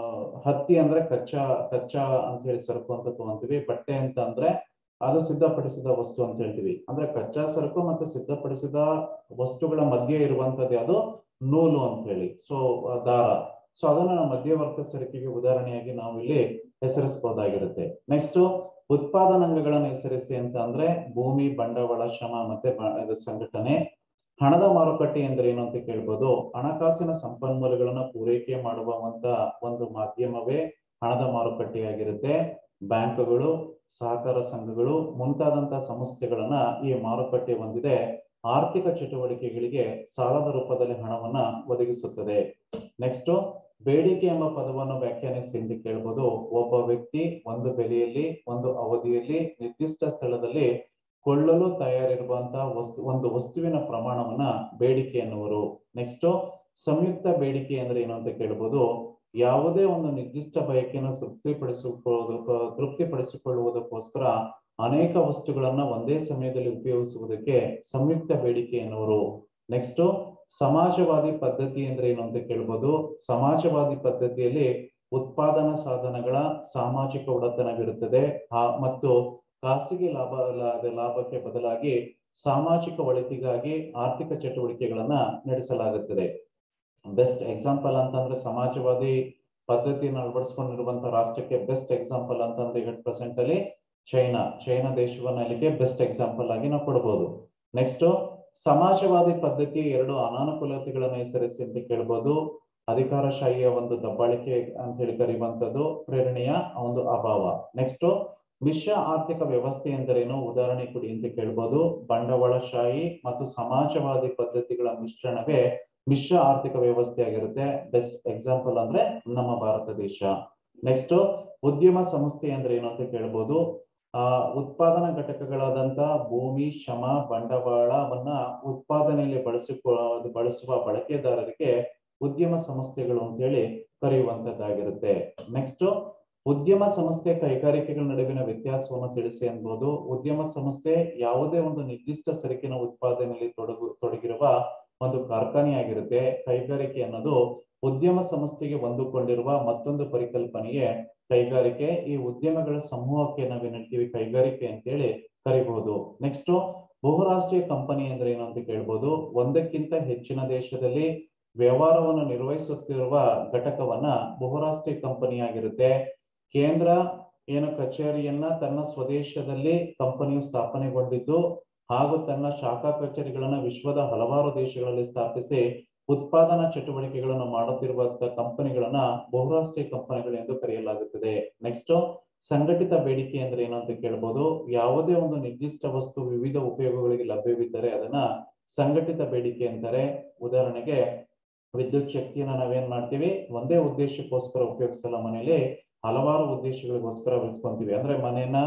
ಹತ್ತಿ ಅಂದ್ರೆ ಕಚ್ಚಾ ಕಚ್ಚಾ ಅಂತ ಹೇಳಿ ಸರಕು ಅಂತ ತಗೊಂತೀವಿ ಬಟ್ಟೆ ಅಂತ ಅಂದ್ರೆ ಅದು ಸಿದ್ಧಪಡಿಸಿದ ವಸ್ತು ಅಂತ ಹೇಳ್ತೀವಿ ಅಂದ್ರೆ ಕಚ್ಚಾ ಸರಕು ಮತ್ತೆ ಸಿದ್ಧಪಡಿಸಿದ ವಸ್ತುಗಳ ಮಧ್ಯೆ ಇರುವಂತದ್ದು ಯಾವುದು ನೂಲು ಅಂತ ಹೇಳಿ ಸೊ ದಾರ ಸೊ ಅದನ್ನ ನಾವು ಮಧ್ಯವರ್ತಿ ಸರಕಿಗೆ ಉದಾಹರಣೆಯಾಗಿ ನಾವು ಇಲ್ಲಿ ಹೆಸರಿಸಬಹುದಾಗಿರುತ್ತೆ ನೆಕ್ಸ್ಟ್ ಉತ್ಪಾದನಾಂಗಗಳನ್ನು ಹೆಸರಿಸಿ ಅಂತ ಅಂದ್ರೆ ಭೂಮಿ ಬಂಡವಾಳ ಶ್ರಮ ಮತ್ತೆ ಬ- ಇದು ಸಂಘಟನೆ ಹಣದ ಮಾರುಕಟ್ಟೆ ಅಂದ್ರೆ ಏನು ಅಂತ ಕೇಳ್ಬೋದು ಹಣಕಾಸಿನ ಸಂಪನ್ಮೂಲಗಳನ್ನ ಪೂರೈಕೆ ಮಾಡುವಂತ ಒಂದು ಮಾಧ್ಯಮವೇ ಹಣದ ಮಾರುಕಟ್ಟೆಯಾಗಿರುತ್ತೆ ಬ್ಯಾಂಕ್ಗಳು ಸಹಕಾರ ಸಂಘಗಳು ಮುಂತಾದಂತಹ ಸಂಸ್ಥೆಗಳನ್ನ ಈ ಮಾರುಕಟ್ಟೆ ಹೊಂದಿದೆ ಆರ್ಥಿಕ ಚಟುವಟಿಕೆಗಳಿಗೆ ಸಾಲದ ರೂಪದಲ್ಲಿ ಹಣವನ್ನ ಒದಗಿಸುತ್ತದೆ ನೆಕ್ಸ್ಟ್ ಬೇಡಿಕೆ ಎಂಬ ಪದವನ್ನು ವ್ಯಾಖ್ಯಾನಿಸಿ ಎಂದು ಕೇಳ್ಬೋದು ಒಬ್ಬ ವ್ಯಕ್ತಿ ಒಂದು ಬೆಲೆಯಲ್ಲಿ ಒಂದು ಅವಧಿಯಲ್ಲಿ ನಿರ್ದಿಷ್ಟ ಸ್ಥಳದಲ್ಲಿ ಕೊಳ್ಳಲು ತಯಾರಿರುವಂತಹ ವಸ್ತು ಒಂದು ವಸ್ತುವಿನ ಪ್ರಮಾಣವನ್ನ ಬೇಡಿಕೆ ಎನ್ನುವರು ನೆಕ್ಸ್ಟ್ ಸಂಯುಕ್ತ ಬೇಡಿಕೆ ಅಂದ್ರೆ ಏನು ಅಂತ ಕೇಳ್ಬೋದು ಯಾವುದೇ ಒಂದು ನಿರ್ದಿಷ್ಟ ಬಯಕೆಯನ್ನು ತೃಪ್ತಿಪಡಿಸಿಕೊಳ್ಳುವುದಕ್ಕ ತೃಪ್ತಿಪಡಿಸಿಕೊಳ್ಳುವುದಕ್ಕೋಸ್ಕರ ಅನೇಕ ವಸ್ತುಗಳನ್ನ ಒಂದೇ ಸಮಯದಲ್ಲಿ ಉಪಯೋಗಿಸುವುದಕ್ಕೆ ಸಂಯುಕ್ತ ಬೇಡಿಕೆ ಎನ್ನುವರು ನೆಕ್ಸ್ಟ್ ಸಮಾಜವಾದಿ ಪದ್ಧತಿ ಅಂದ್ರೆ ಏನು ಅಂತ ಕೇಳ್ಬೋದು ಸಮಾಜವಾದಿ ಪದ್ಧತಿಯಲ್ಲಿ ಉತ್ಪಾದನಾ ಸಾಧನಗಳ ಸಾಮಾಜಿಕ ಒಡೆತನವಿರುತ್ತದೆ ಆ ಮತ್ತು ಖಾಸಗಿ ಲಾಭ ಲಾ- ಲಾಭಕ್ಕೆ ಬದಲಾಗಿ ಸಾಮಾಜಿಕ ಒಳಿತಿಗಾಗಿ ಆರ್ಥಿಕ ಚಟುವಟಿಕೆಗಳನ್ನ ನಡೆಸಲಾಗುತ್ತದೆ ಬೆಸ್ಟ್ ಎಕ್ಸಾಂಪಲ್ ಅಂತಂದ್ರೆ ಸಮಾಜವಾದಿ ಪದ್ಧತಿಯನ್ನು ಅಳವಡಿಸಿಕೊಂಡಿರುವಂತಹ ರಾಷ್ಟ್ರಕ್ಕೆ ಬೆಸ್ಟ್ ಎಕ್ಸಾಂಪಲ್ ಅಂತಂದ್ರೆ ಈಗ ಪ್ರೆಸೆಂಟ್ ಅಲ್ಲಿ ಚೈನಾ ಚೈನಾ ದೇಶವನ್ನ ಇಲ್ಲಿಗೆ ಬೆಸ್ಟ್ ಎಕ್ಸಾಂಪಲ್ ಆಗಿ ನಾವು ಕೊಡಬಹುದು ನೆಕ್ಸ್ಟ್ ಸಮಾಜವಾದಿ ಪದ್ಧತಿ ಎರಡು ಅನಾನುಕೂಲತೆಗಳನ್ನು ಹೆಸರಿಸಿ ಅಂತ ಕೇಳ್ಬೋದು ಅಧಿಕಾರಶಾಹಿಯ ಒಂದು ದಬ್ಬಾಳಿಕೆ ಅಂತ ಹೇಳಿ ಕರೆಯುವಂತದ್ದು ಪ್ರೇರಣೆಯ ಒಂದು ಅಭಾವ ನೆಕ್ಸ್ಟ್ ಮಿಶ್ರ ಆರ್ಥಿಕ ವ್ಯವಸ್ಥೆ ಎಂದರೇನು ಉದಾಹರಣೆ ಕೊಡಿ ಅಂತ ಕೇಳ್ಬೋದು ಬಂಡವಾಳಶಾಹಿ ಮತ್ತು ಸಮಾಜವಾದಿ ಪದ್ಧತಿಗಳ ಮಿಶ್ರಣವೇ ಮಿಶ್ರ ಆರ್ಥಿಕ ವ್ಯವಸ್ಥೆ ಆಗಿರುತ್ತೆ ಬೆಸ್ಟ್ ಎಕ್ಸಾಂಪಲ್ ಅಂದ್ರೆ ನಮ್ಮ ಭಾರತ ದೇಶ ನೆಕ್ಸ್ಟ್ ಉದ್ಯಮ ಸಂಸ್ಥೆ ಅಂದ್ರೆ ಏನು ಅಂತ ಕೇಳ್ಬೋದು ಆ ಉತ್ಪಾದನಾ ಘಟಕಗಳಾದಂತ ಭೂಮಿ ಶ್ರಮ ಬಂಡವಾಳವನ್ನ ಉತ್ಪಾದನೆಯಲ್ಲಿ ಬಳಸಿಕೊ ಬಳಸುವ ಬಳಕೆದಾರರಿಗೆ ಉದ್ಯಮ ಸಂಸ್ಥೆಗಳು ಅಂತ ಹೇಳಿ ಕರೆಯುವಂತದ್ದಾಗಿರುತ್ತೆ ನೆಕ್ಸ್ಟ್ ಉದ್ಯಮ ಸಂಸ್ಥೆ ಕೈಗಾರಿಕೆಗಳ ನಡುವಿನ ವ್ಯತ್ಯಾಸವನ್ನು ತಿಳಿಸಿ ಅನ್ಬೋದು ಉದ್ಯಮ ಸಂಸ್ಥೆ ಯಾವುದೇ ಒಂದು ನಿರ್ದಿಷ್ಟ ಸರಕಿನ ಉತ್ಪಾದನೆಯಲ್ಲಿ ತೊಡಗು ತೊಡಗಿರುವ ಒಂದು ಕಾರ್ಖಾನೆಯಾಗಿರುತ್ತೆ ಕೈಗಾರಿಕೆ ಅನ್ನೋದು ಉದ್ಯಮ ಸಂಸ್ಥೆಗೆ ಹೊಂದಿಕೊಂಡಿರುವ ಮತ್ತೊಂದು ಪರಿಕಲ್ಪನೆಯೇ ಕೈಗಾರಿಕೆ ಈ ಉದ್ಯಮಗಳ ಸಮೂಹಕ್ಕೆ ನಾವೇನ್ ಹೇಳ್ತೀವಿ ಕೈಗಾರಿಕೆ ಅಂತೇಳಿ ಕರಿಬಹುದು ನೆಕ್ಸ್ಟ್ ಬಹುರಾಷ್ಟ್ರೀಯ ಕಂಪನಿ ಅಂದ್ರೆ ಏನು ಅಂತ ಕೇಳ್ಬೋದು ಒಂದಕ್ಕಿಂತ ಹೆಚ್ಚಿನ ದೇಶದಲ್ಲಿ ವ್ಯವಹಾರವನ್ನು ನಿರ್ವಹಿಸುತ್ತಿರುವ ಘಟಕವನ್ನ ಬಹುರಾಷ್ಟ್ರೀಯ ಕಂಪನಿ ಆಗಿರುತ್ತೆ ಕೇಂದ್ರ ಏನು ಕಚೇರಿಯನ್ನ ತನ್ನ ಸ್ವದೇಶದಲ್ಲಿ ಕಂಪನಿಯು ಸ್ಥಾಪನೆಗೊಂಡಿದ್ದು ಹಾಗೂ ತನ್ನ ಶಾಖಾ ಕಚೇರಿಗಳನ್ನ ವಿಶ್ವದ ಹಲವಾರು ದೇಶಗಳಲ್ಲಿ ಸ್ಥಾಪಿಸಿ ಉತ್ಪಾದನಾ ಚಟುವಟಿಕೆಗಳನ್ನು ಮಾಡುತ್ತಿರುವಂತಹ ಕಂಪನಿಗಳನ್ನ ಬಹುರಾಷ್ಟ್ರೀಯ ಕಂಪನಿಗಳು ಎಂದು ಕರೆಯಲಾಗುತ್ತದೆ ನೆಕ್ಸ್ಟ್ ಸಂಘಟಿತ ಬೇಡಿಕೆ ಅಂದ್ರೆ ಏನು ಅಂತ ಕೇಳ್ಬೋದು ಯಾವುದೇ ಒಂದು ನಿರ್ದಿಷ್ಟ ವಸ್ತು ವಿವಿಧ ಉಪಯೋಗಗಳಿಗೆ ಲಭ್ಯವಿದ್ದರೆ ಅದನ್ನ ಸಂಘಟಿತ ಬೇಡಿಕೆ ಅಂತಾರೆ ಉದಾಹರಣೆಗೆ ವಿದ್ಯುತ್ ಶಕ್ತಿಯನ್ನ ನಾವೇನ್ ಮಾಡ್ತೀವಿ ಒಂದೇ ಉದ್ದೇಶಕ್ಕೋಸ್ಕರ ಉಪಯೋಗಿಸಲ್ಲ ಮನೆಯಲ್ಲಿ ಹಲವಾರು ಉದ್ದೇಶಗಳಿಗೋಸ್ಕರ ಉಳಿಸ್ಕೊಂತೀವಿ ಅಂದ್ರೆ ಮನೆಯನ್ನ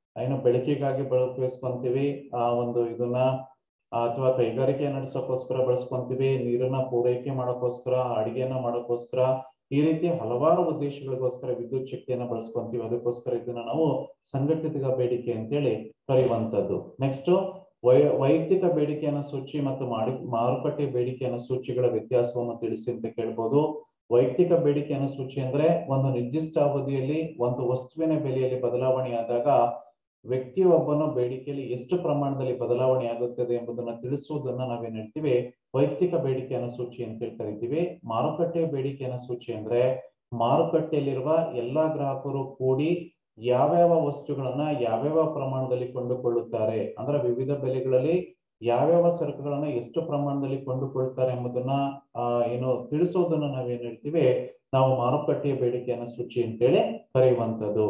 ಏನು ಬೆಳಕಿಗಾಗಿ ಬಳಸ್ಕೊಂತೀವಿ ಆ ಒಂದು ಇದನ್ನ ಅಥವಾ ಕೈಗಾರಿಕೆ ನಡೆಸೋಕ್ಕೋಸ್ಕರ ಬಳಸ್ಕೊಂತೀವಿ ನೀರನ್ನ ಪೂರೈಕೆ ಮಾಡೋಕ್ಕೋಸ್ಕರ ಅಡಿಗೆನ ಮಾಡೋಕ್ಕೋಸ್ಕರ ಈ ರೀತಿ ಹಲವಾರು ಉದ್ದೇಶಗಳಿಗೋಸ್ಕರ ವಿದ್ಯುತ್ ಶಕ್ತಿಯನ್ನ ಬಳಸ್ಕೊಂತೀವಿ ಅದಕ್ಕೋಸ್ಕರ ಇದನ್ನ ನಾವು ಸಂಘಟಿತ ಬೇಡಿಕೆ ಅಂತೇಳಿ ಕರೆಯುವಂತದ್ದು ನೆಕ್ಸ್ಟ್ ವೈ ವೈಯಕ್ತಿಕ ಬೇಡಿಕೆಯನ್ನ ಸೂಚಿ ಮತ್ತು ಮಾಡಿ ಮಾರುಕಟ್ಟೆ ಬೇಡಿಕೆಯನ್ನ ಸೂಚಿಗಳ ವ್ಯತ್ಯಾಸವನ್ನು ತಿಳಿಸಿ ಅಂತ ಕೇಳ್ಬೋದು ವೈಯಕ್ತಿಕ ಬೇಡಿಕೆಯನ್ನ ಸೂಚಿ ಅಂದ್ರೆ ಒಂದು ನಿರ್ದಿಷ್ಟ ಅವಧಿಯಲ್ಲಿ ಒಂದು ವಸ್ತುವಿನ ಬೆಲೆಯಲ್ಲಿ ಬದಲಾವಣೆ ಆದಾಗ ವ್ಯಕ್ತಿಯೊಬ್ಬನ ಬೇಡಿಕೆಯಲ್ಲಿ ಎಷ್ಟು ಪ್ರಮಾಣದಲ್ಲಿ ಬದಲಾವಣೆ ಆಗುತ್ತದೆ ಎಂಬುದನ್ನು ತಿಳಿಸುವುದನ್ನ ನಾವೇನ್ ಹೇಳ್ತೀವಿ ವೈಯಕ್ತಿಕ ಬೇಡಿಕೆಯನ್ನ ಸೂಚಿ ಅಂತ ಹೇಳಿ ಕರಿತೀವಿ ಮಾರುಕಟ್ಟೆ ಬೇಡಿಕೆಯನ್ನ ಸೂಚಿ ಅಂದ್ರೆ ಮಾರುಕಟ್ಟೆಯಲ್ಲಿರುವ ಎಲ್ಲಾ ಗ್ರಾಹಕರು ಕೂಡಿ ಯಾವ್ಯಾವ ವಸ್ತುಗಳನ್ನ ಯಾವ್ಯಾವ ಪ್ರಮಾಣದಲ್ಲಿ ಕೊಂಡುಕೊಳ್ಳುತ್ತಾರೆ ಅಂದ್ರೆ ವಿವಿಧ ಬೆಲೆಗಳಲ್ಲಿ ಯಾವ್ಯಾವ ಸರಕುಗಳನ್ನ ಎಷ್ಟು ಪ್ರಮಾಣದಲ್ಲಿ ಕೊಂಡುಕೊಳ್ತಾರೆ ಎಂಬುದನ್ನ ಆ ಏನು ತಿಳಿಸೋದನ್ನ ನಾವೇನ್ ಹೇಳ್ತೀವಿ ನಾವು ಮಾರುಕಟ್ಟೆಯ ಬೇಡಿಕೆಯನ್ನ ಸೂಚಿ ಅಂತೇಳಿ ಕರೆಯುವಂತದ್ದು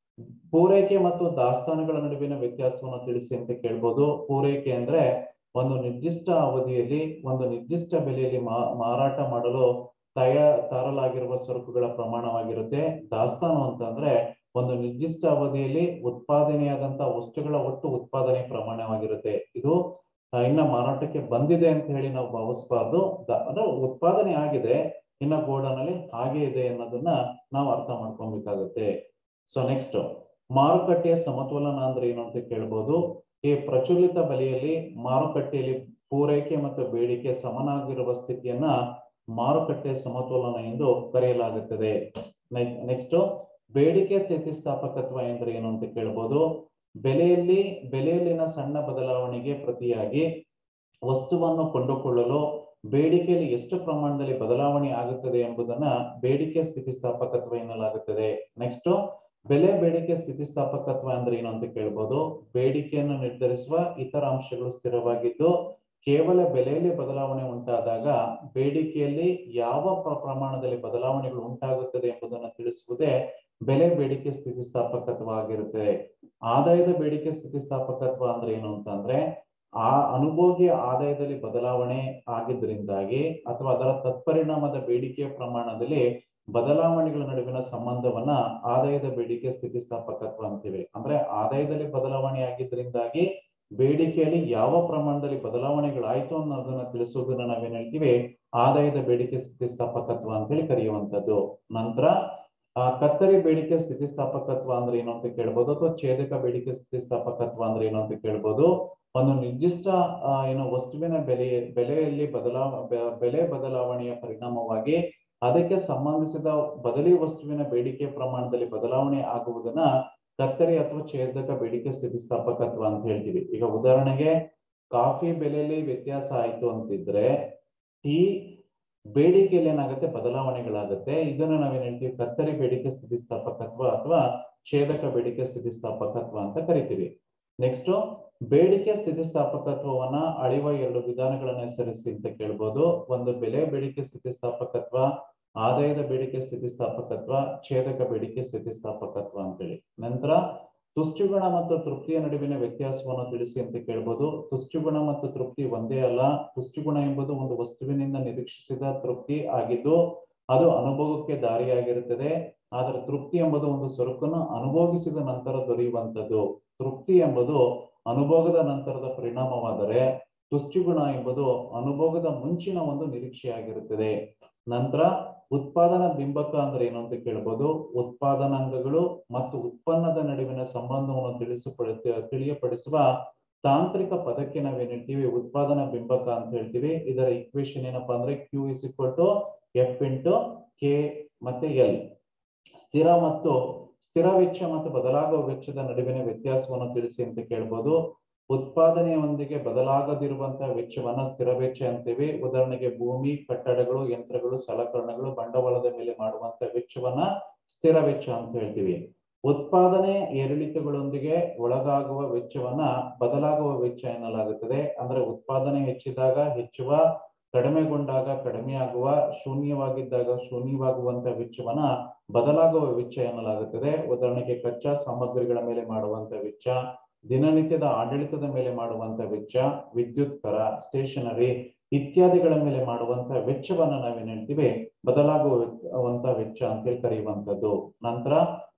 ಪೂರೈಕೆ ಮತ್ತು ದಾಸ್ತಾನುಗಳ ನಡುವಿನ ವ್ಯತ್ಯಾಸವನ್ನು ತಿಳಿಸಿ ಅಂತ ಕೇಳ್ಬೋದು ಪೂರೈಕೆ ಅಂದ್ರೆ ಒಂದು ನಿರ್ದಿಷ್ಟ ಅವಧಿಯಲ್ಲಿ ಒಂದು ನಿರ್ದಿಷ್ಟ ಬೆಲೆಯಲ್ಲಿ ಮಾರಾಟ ಮಾಡಲು ತಯಾ ತಾರಲಾಗಿರುವ ಸರಕುಗಳ ಪ್ರಮಾಣವಾಗಿರುತ್ತೆ ದಾಸ್ತಾನು ಅಂತಂದ್ರೆ ಒಂದು ನಿರ್ದಿಷ್ಟ ಅವಧಿಯಲ್ಲಿ ಉತ್ಪಾದನೆಯಾದಂತ ವಸ್ತುಗಳ ಒಟ್ಟು ಉತ್ಪಾದನೆ ಪ್ರಮಾಣವಾಗಿರುತ್ತೆ ಇದು ಇನ್ನ ಮಾರಾಟಕ್ಕೆ ಬಂದಿದೆ ಅಂತ ಹೇಳಿ ನಾವು ಭಾವಿಸಬಾರ್ದು ಅಂದ್ರೆ ಉತ್ಪಾದನೆ ಆಗಿದೆ ಇನ್ನ ಗೋಡನ್ ಅಲ್ಲಿ ಹಾಗೆ ಇದೆ ಅನ್ನೋದನ್ನ ನಾವು ಅರ್ಥ ಮಾಡ್ಕೊಬೇಕಾಗುತ್ತೆ ಸೊ ನೆಕ್ಸ್ಟ್ ಮಾರುಕಟ್ಟೆಯ ಸಮತೋಲನ ಅಂದ್ರೆ ಏನು ಅಂತ ಕೇಳ್ಬೋದು ಈ ಪ್ರಚಲಿತ ಬೆಲೆಯಲ್ಲಿ ಮಾರುಕಟ್ಟೆಯಲ್ಲಿ ಪೂರೈಕೆ ಮತ್ತು ಬೇಡಿಕೆ ಸಮನಾಗಿರುವ ಸ್ಥಿತಿಯನ್ನ ಮಾರುಕಟ್ಟೆ ಸಮತೋಲನ ಎಂದು ಕರೆಯಲಾಗುತ್ತದೆ ನೆಕ್ಸ್ಟ್ ಬೇಡಿಕೆ ಸ್ಥಿತಿಸ್ಥಾಪಕತ್ವ ಎಂದ್ರೆ ಏನು ಅಂತ ಕೇಳ್ಬೋದು ಬೆಲೆಯಲ್ಲಿ ಬೆಲೆಯಲ್ಲಿನ ಸಣ್ಣ ಬದಲಾವಣೆಗೆ ಪ್ರತಿಯಾಗಿ ವಸ್ತುವನ್ನು ಕೊಂಡುಕೊಳ್ಳಲು ಬೇಡಿಕೆಯಲ್ಲಿ ಎಷ್ಟು ಪ್ರಮಾಣದಲ್ಲಿ ಬದಲಾವಣೆ ಆಗುತ್ತದೆ ಎಂಬುದನ್ನ ಬೇಡಿಕೆ ಸ್ಥಿತಿಸ್ಥಾಪಕತ್ವ ಎನ್ನಲಾಗುತ್ತದೆ ನೆಕ್ಸ್ಟ್ ಬೆಲೆ ಬೇಡಿಕೆ ಸ್ಥಿತಿಸ್ಥಾಪಕತ್ವ ಅಂದ್ರೆ ಏನು ಅಂತ ಕೇಳ್ಬೋದು ಬೇಡಿಕೆಯನ್ನು ನಿರ್ಧರಿಸುವ ಇತರ ಅಂಶಗಳು ಸ್ಥಿರವಾಗಿದ್ದು ಕೇವಲ ಬೆಲೆಯಲ್ಲಿ ಬದಲಾವಣೆ ಉಂಟಾದಾಗ ಬೇಡಿಕೆಯಲ್ಲಿ ಯಾವ ಪ್ರಮಾಣದಲ್ಲಿ ಬದಲಾವಣೆಗಳು ಉಂಟಾಗುತ್ತದೆ ಎಂಬುದನ್ನು ತಿಳಿಸುವುದೇ ಬೆಲೆ ಬೇಡಿಕೆ ಸ್ಥಿತಿಸ್ಥಾಪಕತ್ವ ಆಗಿರುತ್ತೆ ಆದಾಯದ ಬೇಡಿಕೆ ಸ್ಥಿತಿಸ್ಥಾಪಕತ್ವ ಅಂದ್ರೆ ಏನು ಅಂತಂದ್ರೆ ಆ ಅನುಭೋಗಿಯ ಆದಾಯದಲ್ಲಿ ಬದಲಾವಣೆ ಆಗಿದ್ದರಿಂದಾಗಿ ಅಥವಾ ಅದರ ತತ್ಪರಿಣಾಮದ ಬೇಡಿಕೆಯ ಪ್ರಮಾಣದಲ್ಲಿ ಬದಲಾವಣೆಗಳ ನಡುವಿನ ಸಂಬಂಧವನ್ನ ಆದಾಯದ ಬೇಡಿಕೆ ಸ್ಥಿತಿಸ್ಥಾಪಕತ್ವ ಅಂತೀವಿ ಅಂದ್ರೆ ಆದಾಯದಲ್ಲಿ ಬದಲಾವಣೆ ಆಗಿದ್ದರಿಂದಾಗಿ ಬೇಡಿಕೆಯಲ್ಲಿ ಯಾವ ಪ್ರಮಾಣದಲ್ಲಿ ಬದಲಾವಣೆಗಳಾಯ್ತು ಅನ್ನೋದನ್ನ ತಿಳಿಸೋದನ್ನ ನಾವೇನ್ ಹೇಳ್ತೀವಿ ಆದಾಯದ ಬೇಡಿಕೆ ಸ್ಥಿತಿಸ್ಥಾಪಕತ್ವ ಅಂತೇಳಿ ಕರೆಯುವಂತದ್ದು ನಂತರ ಆ ಕತ್ತರಿ ಬೇಡಿಕೆ ಸ್ಥಿತಿಸ್ಥಾಪಕತ್ವ ಅಂದ್ರೆ ಏನು ಅಂತ ಕೇಳ್ಬೋದು ಅಥವಾ ಛೇದಕ ಬೇಡಿಕೆ ಸ್ಥಿತಿಸ್ಥಾಪಕತ್ವ ಅಂದ್ರೆ ಏನು ಅಂತ ಕೇಳ್ಬೋದು ಒಂದು ನಿರ್ದಿಷ್ಟ ಏನು ವಸ್ತುವಿನ ಬೆಲೆ ಬೆಲೆಯಲ್ಲಿ ಬದಲಾವ ಬೆಲೆ ಬದಲಾವಣೆಯ ಪರಿಣಾಮವಾಗಿ ಅದಕ್ಕೆ ಸಂಬಂಧಿಸಿದ ಬದಲಿ ವಸ್ತುವಿನ ಬೇಡಿಕೆ ಪ್ರಮಾಣದಲ್ಲಿ ಬದಲಾವಣೆ ಆಗುವುದನ್ನ ಕತ್ತರಿ ಅಥವಾ ಛೇದಕ ಬೇಡಿಕೆ ಸ್ಥಿತಿಸ್ಥಾಪಕತ್ವ ಅಂತ ಹೇಳ್ತೀವಿ ಈಗ ಉದಾಹರಣೆಗೆ ಕಾಫಿ ಬೆಲೆಯಲ್ಲಿ ವ್ಯತ್ಯಾಸ ಆಯ್ತು ಅಂತಿದ್ರೆ ಟೀ ಬೇಡಿಕೆಯಲ್ಲಿ ಏನಾಗುತ್ತೆ ಬದಲಾವಣೆಗಳಾಗುತ್ತೆ ಇದನ್ನ ನಾವೇನ್ ಹೇಳ್ತೀವಿ ಕತ್ತರಿ ಬೇಡಿಕೆ ಸ್ಥಿತಿಸ್ಥಾಪಕತ್ವ ಅಥವಾ ಛೇದಕ ಬೇಡಿಕೆ ಸ್ಥಿತಿಸ್ಥಾಪಕತ್ವ ಅಂತ ಕರಿತೀವಿ ನೆಕ್ಸ್ಟ್ ಬೇಡಿಕೆ ಸ್ಥಿತಿಸ್ಥಾಪಕತ್ವವನ್ನ ಅಳೆಯುವ ಎರಡು ವಿಧಾನಗಳನ್ನ ಹೆಸರಿಸಿ ಅಂತ ಕೇಳ್ಬೋದು ಒಂದು ಬೆಲೆ ಬೇಡಿಕೆ ಸ್ಥಿತಿಸ್ಥಾಪಕತ್ವ ಆದಾಯದ ಬೇಡಿಕೆ ಸ್ಥಿತಿಸ್ಥಾಪಕತ್ವ ಛೇದಕ ಬೇಡಿಕೆ ಸ್ಥಿತಿಸ್ಥಾಪಕತ್ವ ಅಂತೇಳಿ ನಂತರ ತುಷ್ಟಿಗುಣ ಮತ್ತು ತೃಪ್ತಿಯ ನಡುವಿನ ವ್ಯತ್ಯಾಸವನ್ನು ತಿಳಿಸಿ ಅಂತ ಕೇಳ್ಬೋದು ತುಷ್ಟಿಗುಣ ಮತ್ತು ತೃಪ್ತಿ ಒಂದೇ ಅಲ್ಲ ತುಷ್ಟಿಗುಣ ಎಂಬುದು ಒಂದು ವಸ್ತುವಿನಿಂದ ನಿರೀಕ್ಷಿಸಿದ ತೃಪ್ತಿ ಆಗಿದ್ದು ಅದು ಅನುಭವಕ್ಕೆ ದಾರಿಯಾಗಿರುತ್ತದೆ ಆದರೆ ತೃಪ್ತಿ ಎಂಬುದು ಒಂದು ಸರಕನ್ನು ಅನುಭೋಗಿಸಿದ ನಂತರ ದೊರೆಯುವಂಥದ್ದು ತೃಪ್ತಿ ಎಂಬುದು ಅನುಭೋಗದ ನಂತರದ ಪರಿಣಾಮವಾದರೆ ತುಷ್ಟಿಗುಣ ಎಂಬುದು ಅನುಭೋಗದ ಮುಂಚಿನ ಒಂದು ನಿರೀಕ್ಷೆಯಾಗಿರುತ್ತದೆ ನಂತರ ಉತ್ಪಾದನಾ ಬಿಂಬಕ ಅಂದ್ರೆ ಏನು ಅಂತ ಕೇಳ್ಬೋದು ಉತ್ಪಾದನಾಂಗಗಳು ಮತ್ತು ಉತ್ಪನ್ನದ ನಡುವಿನ ಸಂಬಂಧವನ್ನು ತಿಳಿಸಿಪಡ ತಿಳಿಯಪಡಿಸುವ ತಾಂತ್ರಿಕ ಪದಕ್ಕೆ ನಾವೇನ್ ಹೇಳ್ತೀವಿ ಉತ್ಪಾದನಾ ಬಿಂಬಕ ಅಂತ ಹೇಳ್ತೀವಿ ಇದರ ಇಕ್ವೇಶನ್ ಏನಪ್ಪಾ ಅಂದ್ರೆ Q is equal to F into K ಮತ್ತೆ ಎಲ್ ಸ್ಥಿರ ಮತ್ತು ಸ್ಥಿರ ವೆಚ್ಚ ಮತ್ತು ಬದಲಾಗುವ ವೆಚ್ಚದ ನಡುವಿನ ವ್ಯತ್ಯಾಸವನ್ನು ತಿಳಿಸಿ ಅಂತ ಕೇಳ್ಬೋದು ಉತ್ಪಾದನೆಯೊಂದಿಗೆ ಬದಲಾಗದಿರುವಂತಹ ವೆಚ್ಚವನ್ನ ಸ್ಥಿರ ವೆಚ್ಚ ಅಂತೀವಿ ಉದಾಹರಣೆಗೆ ಭೂಮಿ ಕಟ್ಟಡಗಳು ಯಂತ್ರಗಳು ಸಲಕರಣೆಗಳು ಬಂಡವಾಳದ ಮೇಲೆ ಮಾಡುವಂತ ವೆಚ್ಚವನ್ನ ಸ್ಥಿರ ವೆಚ್ಚ ಅಂತ ಹೇಳ್ತೀವಿ ಉತ್ಪಾದನೆ ಏರಿಳಿತಗಳೊಂದಿಗೆ ಒಳಗಾಗುವ ವೆಚ್ಚವನ್ನ ಬದಲಾಗುವ ವೆಚ್ಚ ಎನ್ನಲಾಗುತ್ತದೆ ಅಂದ್ರೆ ಉತ್ಪಾದನೆ ಹೆಚ್ಚಿದಾಗ ಹೆಚ್ಚುವ ಕಡಿಮೆಗೊಂಡಾಗ ಕಡಿಮೆಯಾಗುವ ಶೂನ್ಯವಾಗಿದ್ದಾಗ ಶೂನ್ಯವಾಗುವಂತ ವೆಚ್ಚವನ್ನ ಬದಲಾಗುವ ವೆಚ್ಚ ಎನ್ನಲಾಗುತ್ತದೆ ಉದಾಹರಣೆಗೆ ಕಚ್ಚಾ ಸಾಮಗ್ರಿಗಳ ಮೇಲೆ ಮಾಡುವಂತ ವೆಚ್ಚ ದಿನನಿತ್ಯದ ಆಡಳಿತದ ಮೇಲೆ ಮಾಡುವಂತ ವೆಚ್ಚ ವಿದ್ಯುತ್ ದರ ಸ್ಟೇಷನರಿ ಇತ್ಯಾದಿಗಳ ಮೇಲೆ ಮಾಡುವಂತ ವೆಚ್ಚವನ್ನ ನಾವೇನ್ ಹೇಳ್ತೀವಿ ಬದಲಾಗುವಂತ ವೆಚ್ಚ ಅಂತೇಳಿ ಕರೆಯುವಂತದ್ದು ನಂತರ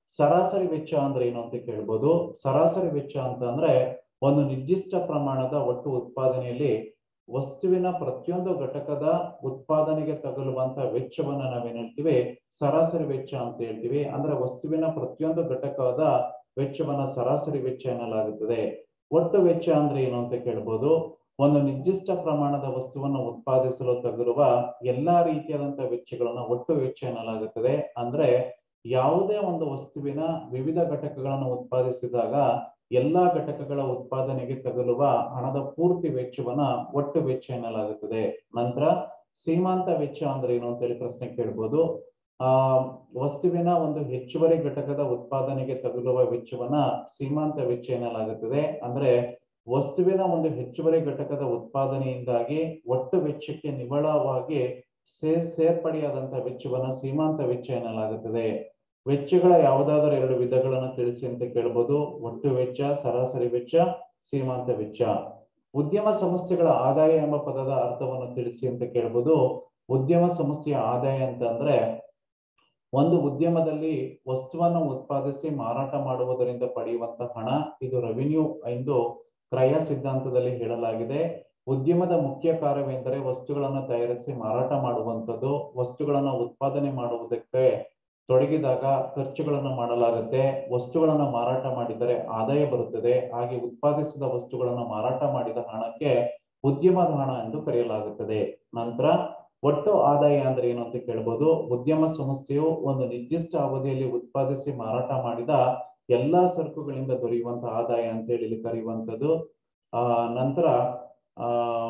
ಸರಾಸರಿ ವೆಚ್ಚ ಅಂದ್ರೆ ಏನು ಅಂತ ಕೇಳ್ಬೋದು ಸರಾಸರಿ ವೆಚ್ಚ ಅಂತ ಅಂದ್ರೆ ಒಂದು ನಿರ್ದಿಷ್ಟ ಪ್ರಮಾಣದ ಒಟ್ಟು ಉತ್ಪಾದನೆಯಲ್ಲಿ ವಸ್ತುವಿನ ಪ್ರತಿಯೊಂದು ಘಟಕದ ಉತ್ಪಾದನೆಗೆ ತಗಲುವಂತ ವೆಚ್ಚವನ್ನ ನಾವೇನ್ ಹೇಳ್ತೀವಿ ಸರಾಸರಿ ವೆಚ್ಚ ಅಂತ ಹೇಳ್ತೀವಿ ಅಂದ್ರೆ ವಸ್ತುವಿನ ಪ್ರತಿಯೊಂದು ಘಟಕದ ವೆಚ್ಚವನ್ನ ಸರಾಸರಿ ವೆಚ್ಚ ಎನ್ನಲಾಗುತ್ತದೆ ಒಟ್ಟು ವೆಚ್ಚ ಅಂದ್ರೆ ಏನು ಅಂತ ಕೇಳ್ಬೋದು ಒಂದು ನಿರ್ದಿಷ್ಟ ಪ್ರಮಾಣದ ವಸ್ತುವನ್ನು ಉತ್ಪಾದಿಸಲು ತಗಲುವ ಎಲ್ಲಾ ರೀತಿಯಾದಂತಹ ವೆಚ್ಚಗಳನ್ನ ಒಟ್ಟು ವೆಚ್ಚ ಎನ್ನಲಾಗುತ್ತದೆ ಅಂದ್ರೆ ಯಾವುದೇ ಒಂದು ವಸ್ತುವಿನ ವಿವಿಧ ಘಟಕಗಳನ್ನು ಉತ್ಪಾದಿಸಿದಾಗ ಎಲ್ಲಾ ಘಟಕಗಳ ಉತ್ಪಾದನೆಗೆ ತಗಲುವ ಹಣದ ಪೂರ್ತಿ ವೆಚ್ಚವನ್ನ ಒಟ್ಟು ವೆಚ್ಚ ಎನ್ನಲಾಗುತ್ತದೆ ನಂತರ ಸೀಮಾಂತ ವೆಚ್ಚ ಅಂದ್ರೆ ಏನು ಅಂತೇಳಿ ಪ್ರಶ್ನೆ ಕೇಳ್ಬೋದು ಆ ವಸ್ತುವಿನ ಒಂದು ಹೆಚ್ಚುವರಿ ಘಟಕದ ಉತ್ಪಾದನೆಗೆ ತಗಲುವ ವೆಚ್ಚವನ್ನ ಸೀಮಾಂತ ವೆಚ್ಚ ಎನ್ನಲಾಗುತ್ತದೆ ಅಂದ್ರೆ ವಸ್ತುವಿನ ಒಂದು ಹೆಚ್ಚುವರಿ ಘಟಕದ ಉತ್ಪಾದನೆಯಿಂದಾಗಿ ಒಟ್ಟು ವೆಚ್ಚಕ್ಕೆ ನಿವ್ವಳವಾಗಿ ಸೇ ಸೇರ್ಪಡೆಯಾದಂತಹ ವೆಚ್ಚವನ್ನ ಸೀಮಾಂತ ವೆಚ್ಚ ಎನ್ನಲಾಗುತ್ತದೆ ವೆಚ್ಚಗಳ ಯಾವುದಾದರೂ ಎರಡು ವಿಧಗಳನ್ನು ತಿಳಿಸಿ ಅಂತ ಕೇಳ್ಬೋದು ಒಟ್ಟು ವೆಚ್ಚ ಸರಾಸರಿ ವೆಚ್ಚ ಸೀಮಾಂತ ವೆಚ್ಚ ಉದ್ಯಮ ಸಂಸ್ಥೆಗಳ ಆದಾಯ ಎಂಬ ಪದದ ಅರ್ಥವನ್ನು ತಿಳಿಸಿ ಅಂತ ಕೇಳ್ಬೋದು ಉದ್ಯಮ ಸಂಸ್ಥೆಯ ಆದಾಯ ಅಂತ ಅಂದ್ರೆ ಒಂದು ಉದ್ಯಮದಲ್ಲಿ ವಸ್ತುವನ್ನು ಉತ್ಪಾದಿಸಿ ಮಾರಾಟ ಮಾಡುವುದರಿಂದ ಪಡೆಯುವಂತ ಹಣ ಇದು ರೆವಿನ್ಯೂ ಎಂದು ಕ್ರಯ ಸಿದ್ಧಾಂತದಲ್ಲಿ ಹೇಳಲಾಗಿದೆ ಉದ್ಯಮದ ಮುಖ್ಯ ಕಾರ್ಯವೆಂದರೆ ವಸ್ತುಗಳನ್ನು ತಯಾರಿಸಿ ಮಾರಾಟ ಮಾಡುವಂಥದ್ದು ವಸ್ತುಗಳನ್ನು ಉತ್ಪಾದನೆ ಮಾಡುವುದಕ್ಕೆ ತೊಡಗಿದಾಗ ಖರ್ಚುಗಳನ್ನು ಮಾಡಲಾಗುತ್ತೆ ವಸ್ತುಗಳನ್ನು ಮಾರಾಟ ಮಾಡಿದರೆ ಆದಾಯ ಬರುತ್ತದೆ ಹಾಗೆ ಉತ್ಪಾದಿಸಿದ ವಸ್ತುಗಳನ್ನು ಮಾರಾಟ ಮಾಡಿದ ಹಣಕ್ಕೆ ಉದ್ಯಮದ ಹಣ ಎಂದು ಕರೆಯಲಾಗುತ್ತದೆ ನಂತರ ಒಟ್ಟು ಆದಾಯ ಅಂದ್ರೆ ಏನು ಅಂತ ಕೇಳ್ಬೋದು ಉದ್ಯಮ ಸಂಸ್ಥೆಯು ಒಂದು ನಿರ್ದಿಷ್ಟ ಅವಧಿಯಲ್ಲಿ ಉತ್ಪಾದಿಸಿ ಮಾರಾಟ ಮಾಡಿದ ಎಲ್ಲಾ ಸರಕುಗಳಿಂದ ದೊರೆಯುವಂತಹ ಆದಾಯ ಅಂತ ಹೇಳಿ ಇಲ್ಲಿ ಕರೆಯುವಂಥದ್ದು ಆ ನಂತರ ಆ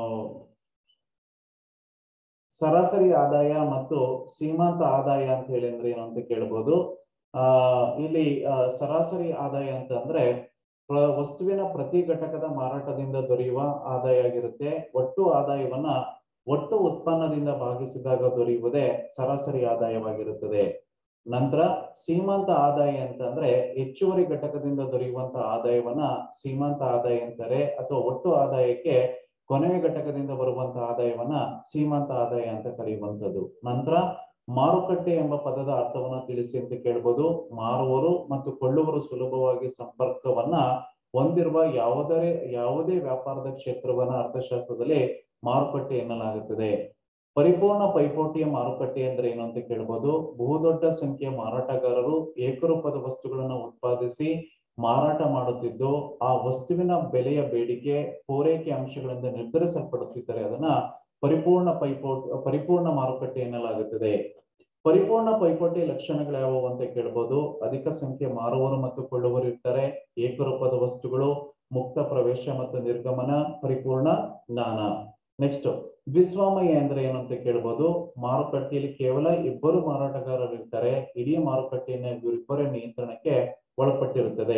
ಸರಾಸರಿ ಆದಾಯ ಮತ್ತು ಸೀಮಾಂತ ಆದಾಯ ಅಂತ ಹೇಳಿ ಅಂದ್ರೆ ಏನು ಅಂತ ಕೇಳ್ಬೋದು ಆ ಇಲ್ಲಿ ಸರಾಸರಿ ಆದಾಯ ಅಂತ ಅಂದ್ರೆ ವಸ್ತುವಿನ ಪ್ರತಿ ಘಟಕದ ಮಾರಾಟದಿಂದ ದೊರೆಯುವ ಆದಾಯ ಆಗಿರುತ್ತೆ ಒಟ್ಟು ಆದಾಯವನ್ನ ಒಟ್ಟು ಉತ್ಪನ್ನದಿಂದ ಭಾಗಿಸಿದಾಗ ದೊರೆಯುವುದೇ ಸರಾಸರಿ ಆದಾಯವಾಗಿರುತ್ತದೆ ನಂತರ ಸೀಮಾಂತ ಆದಾಯ ಅಂತಂದ್ರೆ ಹೆಚ್ಚುವರಿ ಘಟಕದಿಂದ ದೊರೆಯುವಂತಹ ಆದಾಯವನ್ನ ಸೀಮಾಂತ ಆದಾಯ ಅಂತಾರೆ ಅಥವಾ ಒಟ್ಟು ಆದಾಯಕ್ಕೆ ಕೊನೆಯ ಘಟಕದಿಂದ ಬರುವಂತಹ ಆದಾಯವನ್ನ ಸೀಮಾಂತ ಆದಾಯ ಅಂತ ಕರೆಯುವಂಥದ್ದು ನಂತರ ಮಾರುಕಟ್ಟೆ ಎಂಬ ಪದದ ಅರ್ಥವನ್ನ ತಿಳಿಸಿ ಅಂತ ಕೇಳ್ಬೋದು ಮಾರುವರು ಮತ್ತು ಕೊಳ್ಳುವರು ಸುಲಭವಾಗಿ ಸಂಪರ್ಕವನ್ನ ಹೊಂದಿರುವ ಯಾವುದೇ ಯಾವುದೇ ವ್ಯಾಪಾರದ ಕ್ಷೇತ್ರವನ್ನ ಅರ್ಥಶಾಸ್ತ್ರದಲ್ಲಿ ಮಾರುಕಟ್ಟೆ ಎನ್ನಲಾಗುತ್ತದೆ ಪರಿಪೂರ್ಣ ಪೈಪೋಟಿಯ ಮಾರುಕಟ್ಟೆ ಅಂದ್ರೆ ಏನು ಅಂತ ಕೇಳ್ಬೋದು ಬಹುದೊಡ್ಡ ಸಂಖ್ಯೆಯ ಮಾರಾಟಗಾರರು ಏಕರೂಪದ ವಸ್ತುಗಳನ್ನು ಉತ್ಪಾದಿಸಿ ಮಾರಾಟ ಮಾಡುತ್ತಿದ್ದು ಆ ವಸ್ತುವಿನ ಬೆಲೆಯ ಬೇಡಿಕೆ ಪೂರೈಕೆ ಅಂಶಗಳಿಂದ ನಿರ್ಧರಿಸಲ್ಪಡುತ್ತಿದ್ದರೆ ಅದನ್ನ ಪರಿಪೂರ್ಣ ಪೈಪೋಟ್ ಪರಿಪೂರ್ಣ ಮಾರುಕಟ್ಟೆ ಎನ್ನಲಾಗುತ್ತದೆ ಪರಿಪೂರ್ಣ ಪೈಪೋಟಿ ಲಕ್ಷಣಗಳು ಯಾವುವು ಅಂತ ಕೇಳ್ಬೋದು ಅಧಿಕ ಸಂಖ್ಯೆ ಮಾರುವರು ಮತ್ತು ಕೊಳ್ಳುವರು ಇರ್ತಾರೆ ಏಕರೂಪದ ವಸ್ತುಗಳು ಮುಕ್ತ ಪ್ರವೇಶ ಮತ್ತು ನಿರ್ಗಮನ ಪರಿಪೂರ್ಣ ಜ್ಞಾನ ನೆಕ್ಸ್ಟ್ ವಿಸ್ವಾಮಯ ಅಂದ್ರೆ ಏನು ಅಂತ ಕೇಳ್ಬೋದು ಮಾರುಕಟ್ಟೆಯಲ್ಲಿ ಕೇವಲ ಇಬ್ಬರು ಮಾರಾಟಗಾರರು ಇರ್ತಾರೆ ಇಡೀ ಮಾರುಕಟ್ಟೆಯನ್ನ ಇವರಿಬ್ಬರ ನಿಯಂತ್ರಣಕ್ಕೆ ಒಳಪಟ್ಟಿರುತ್ತದೆ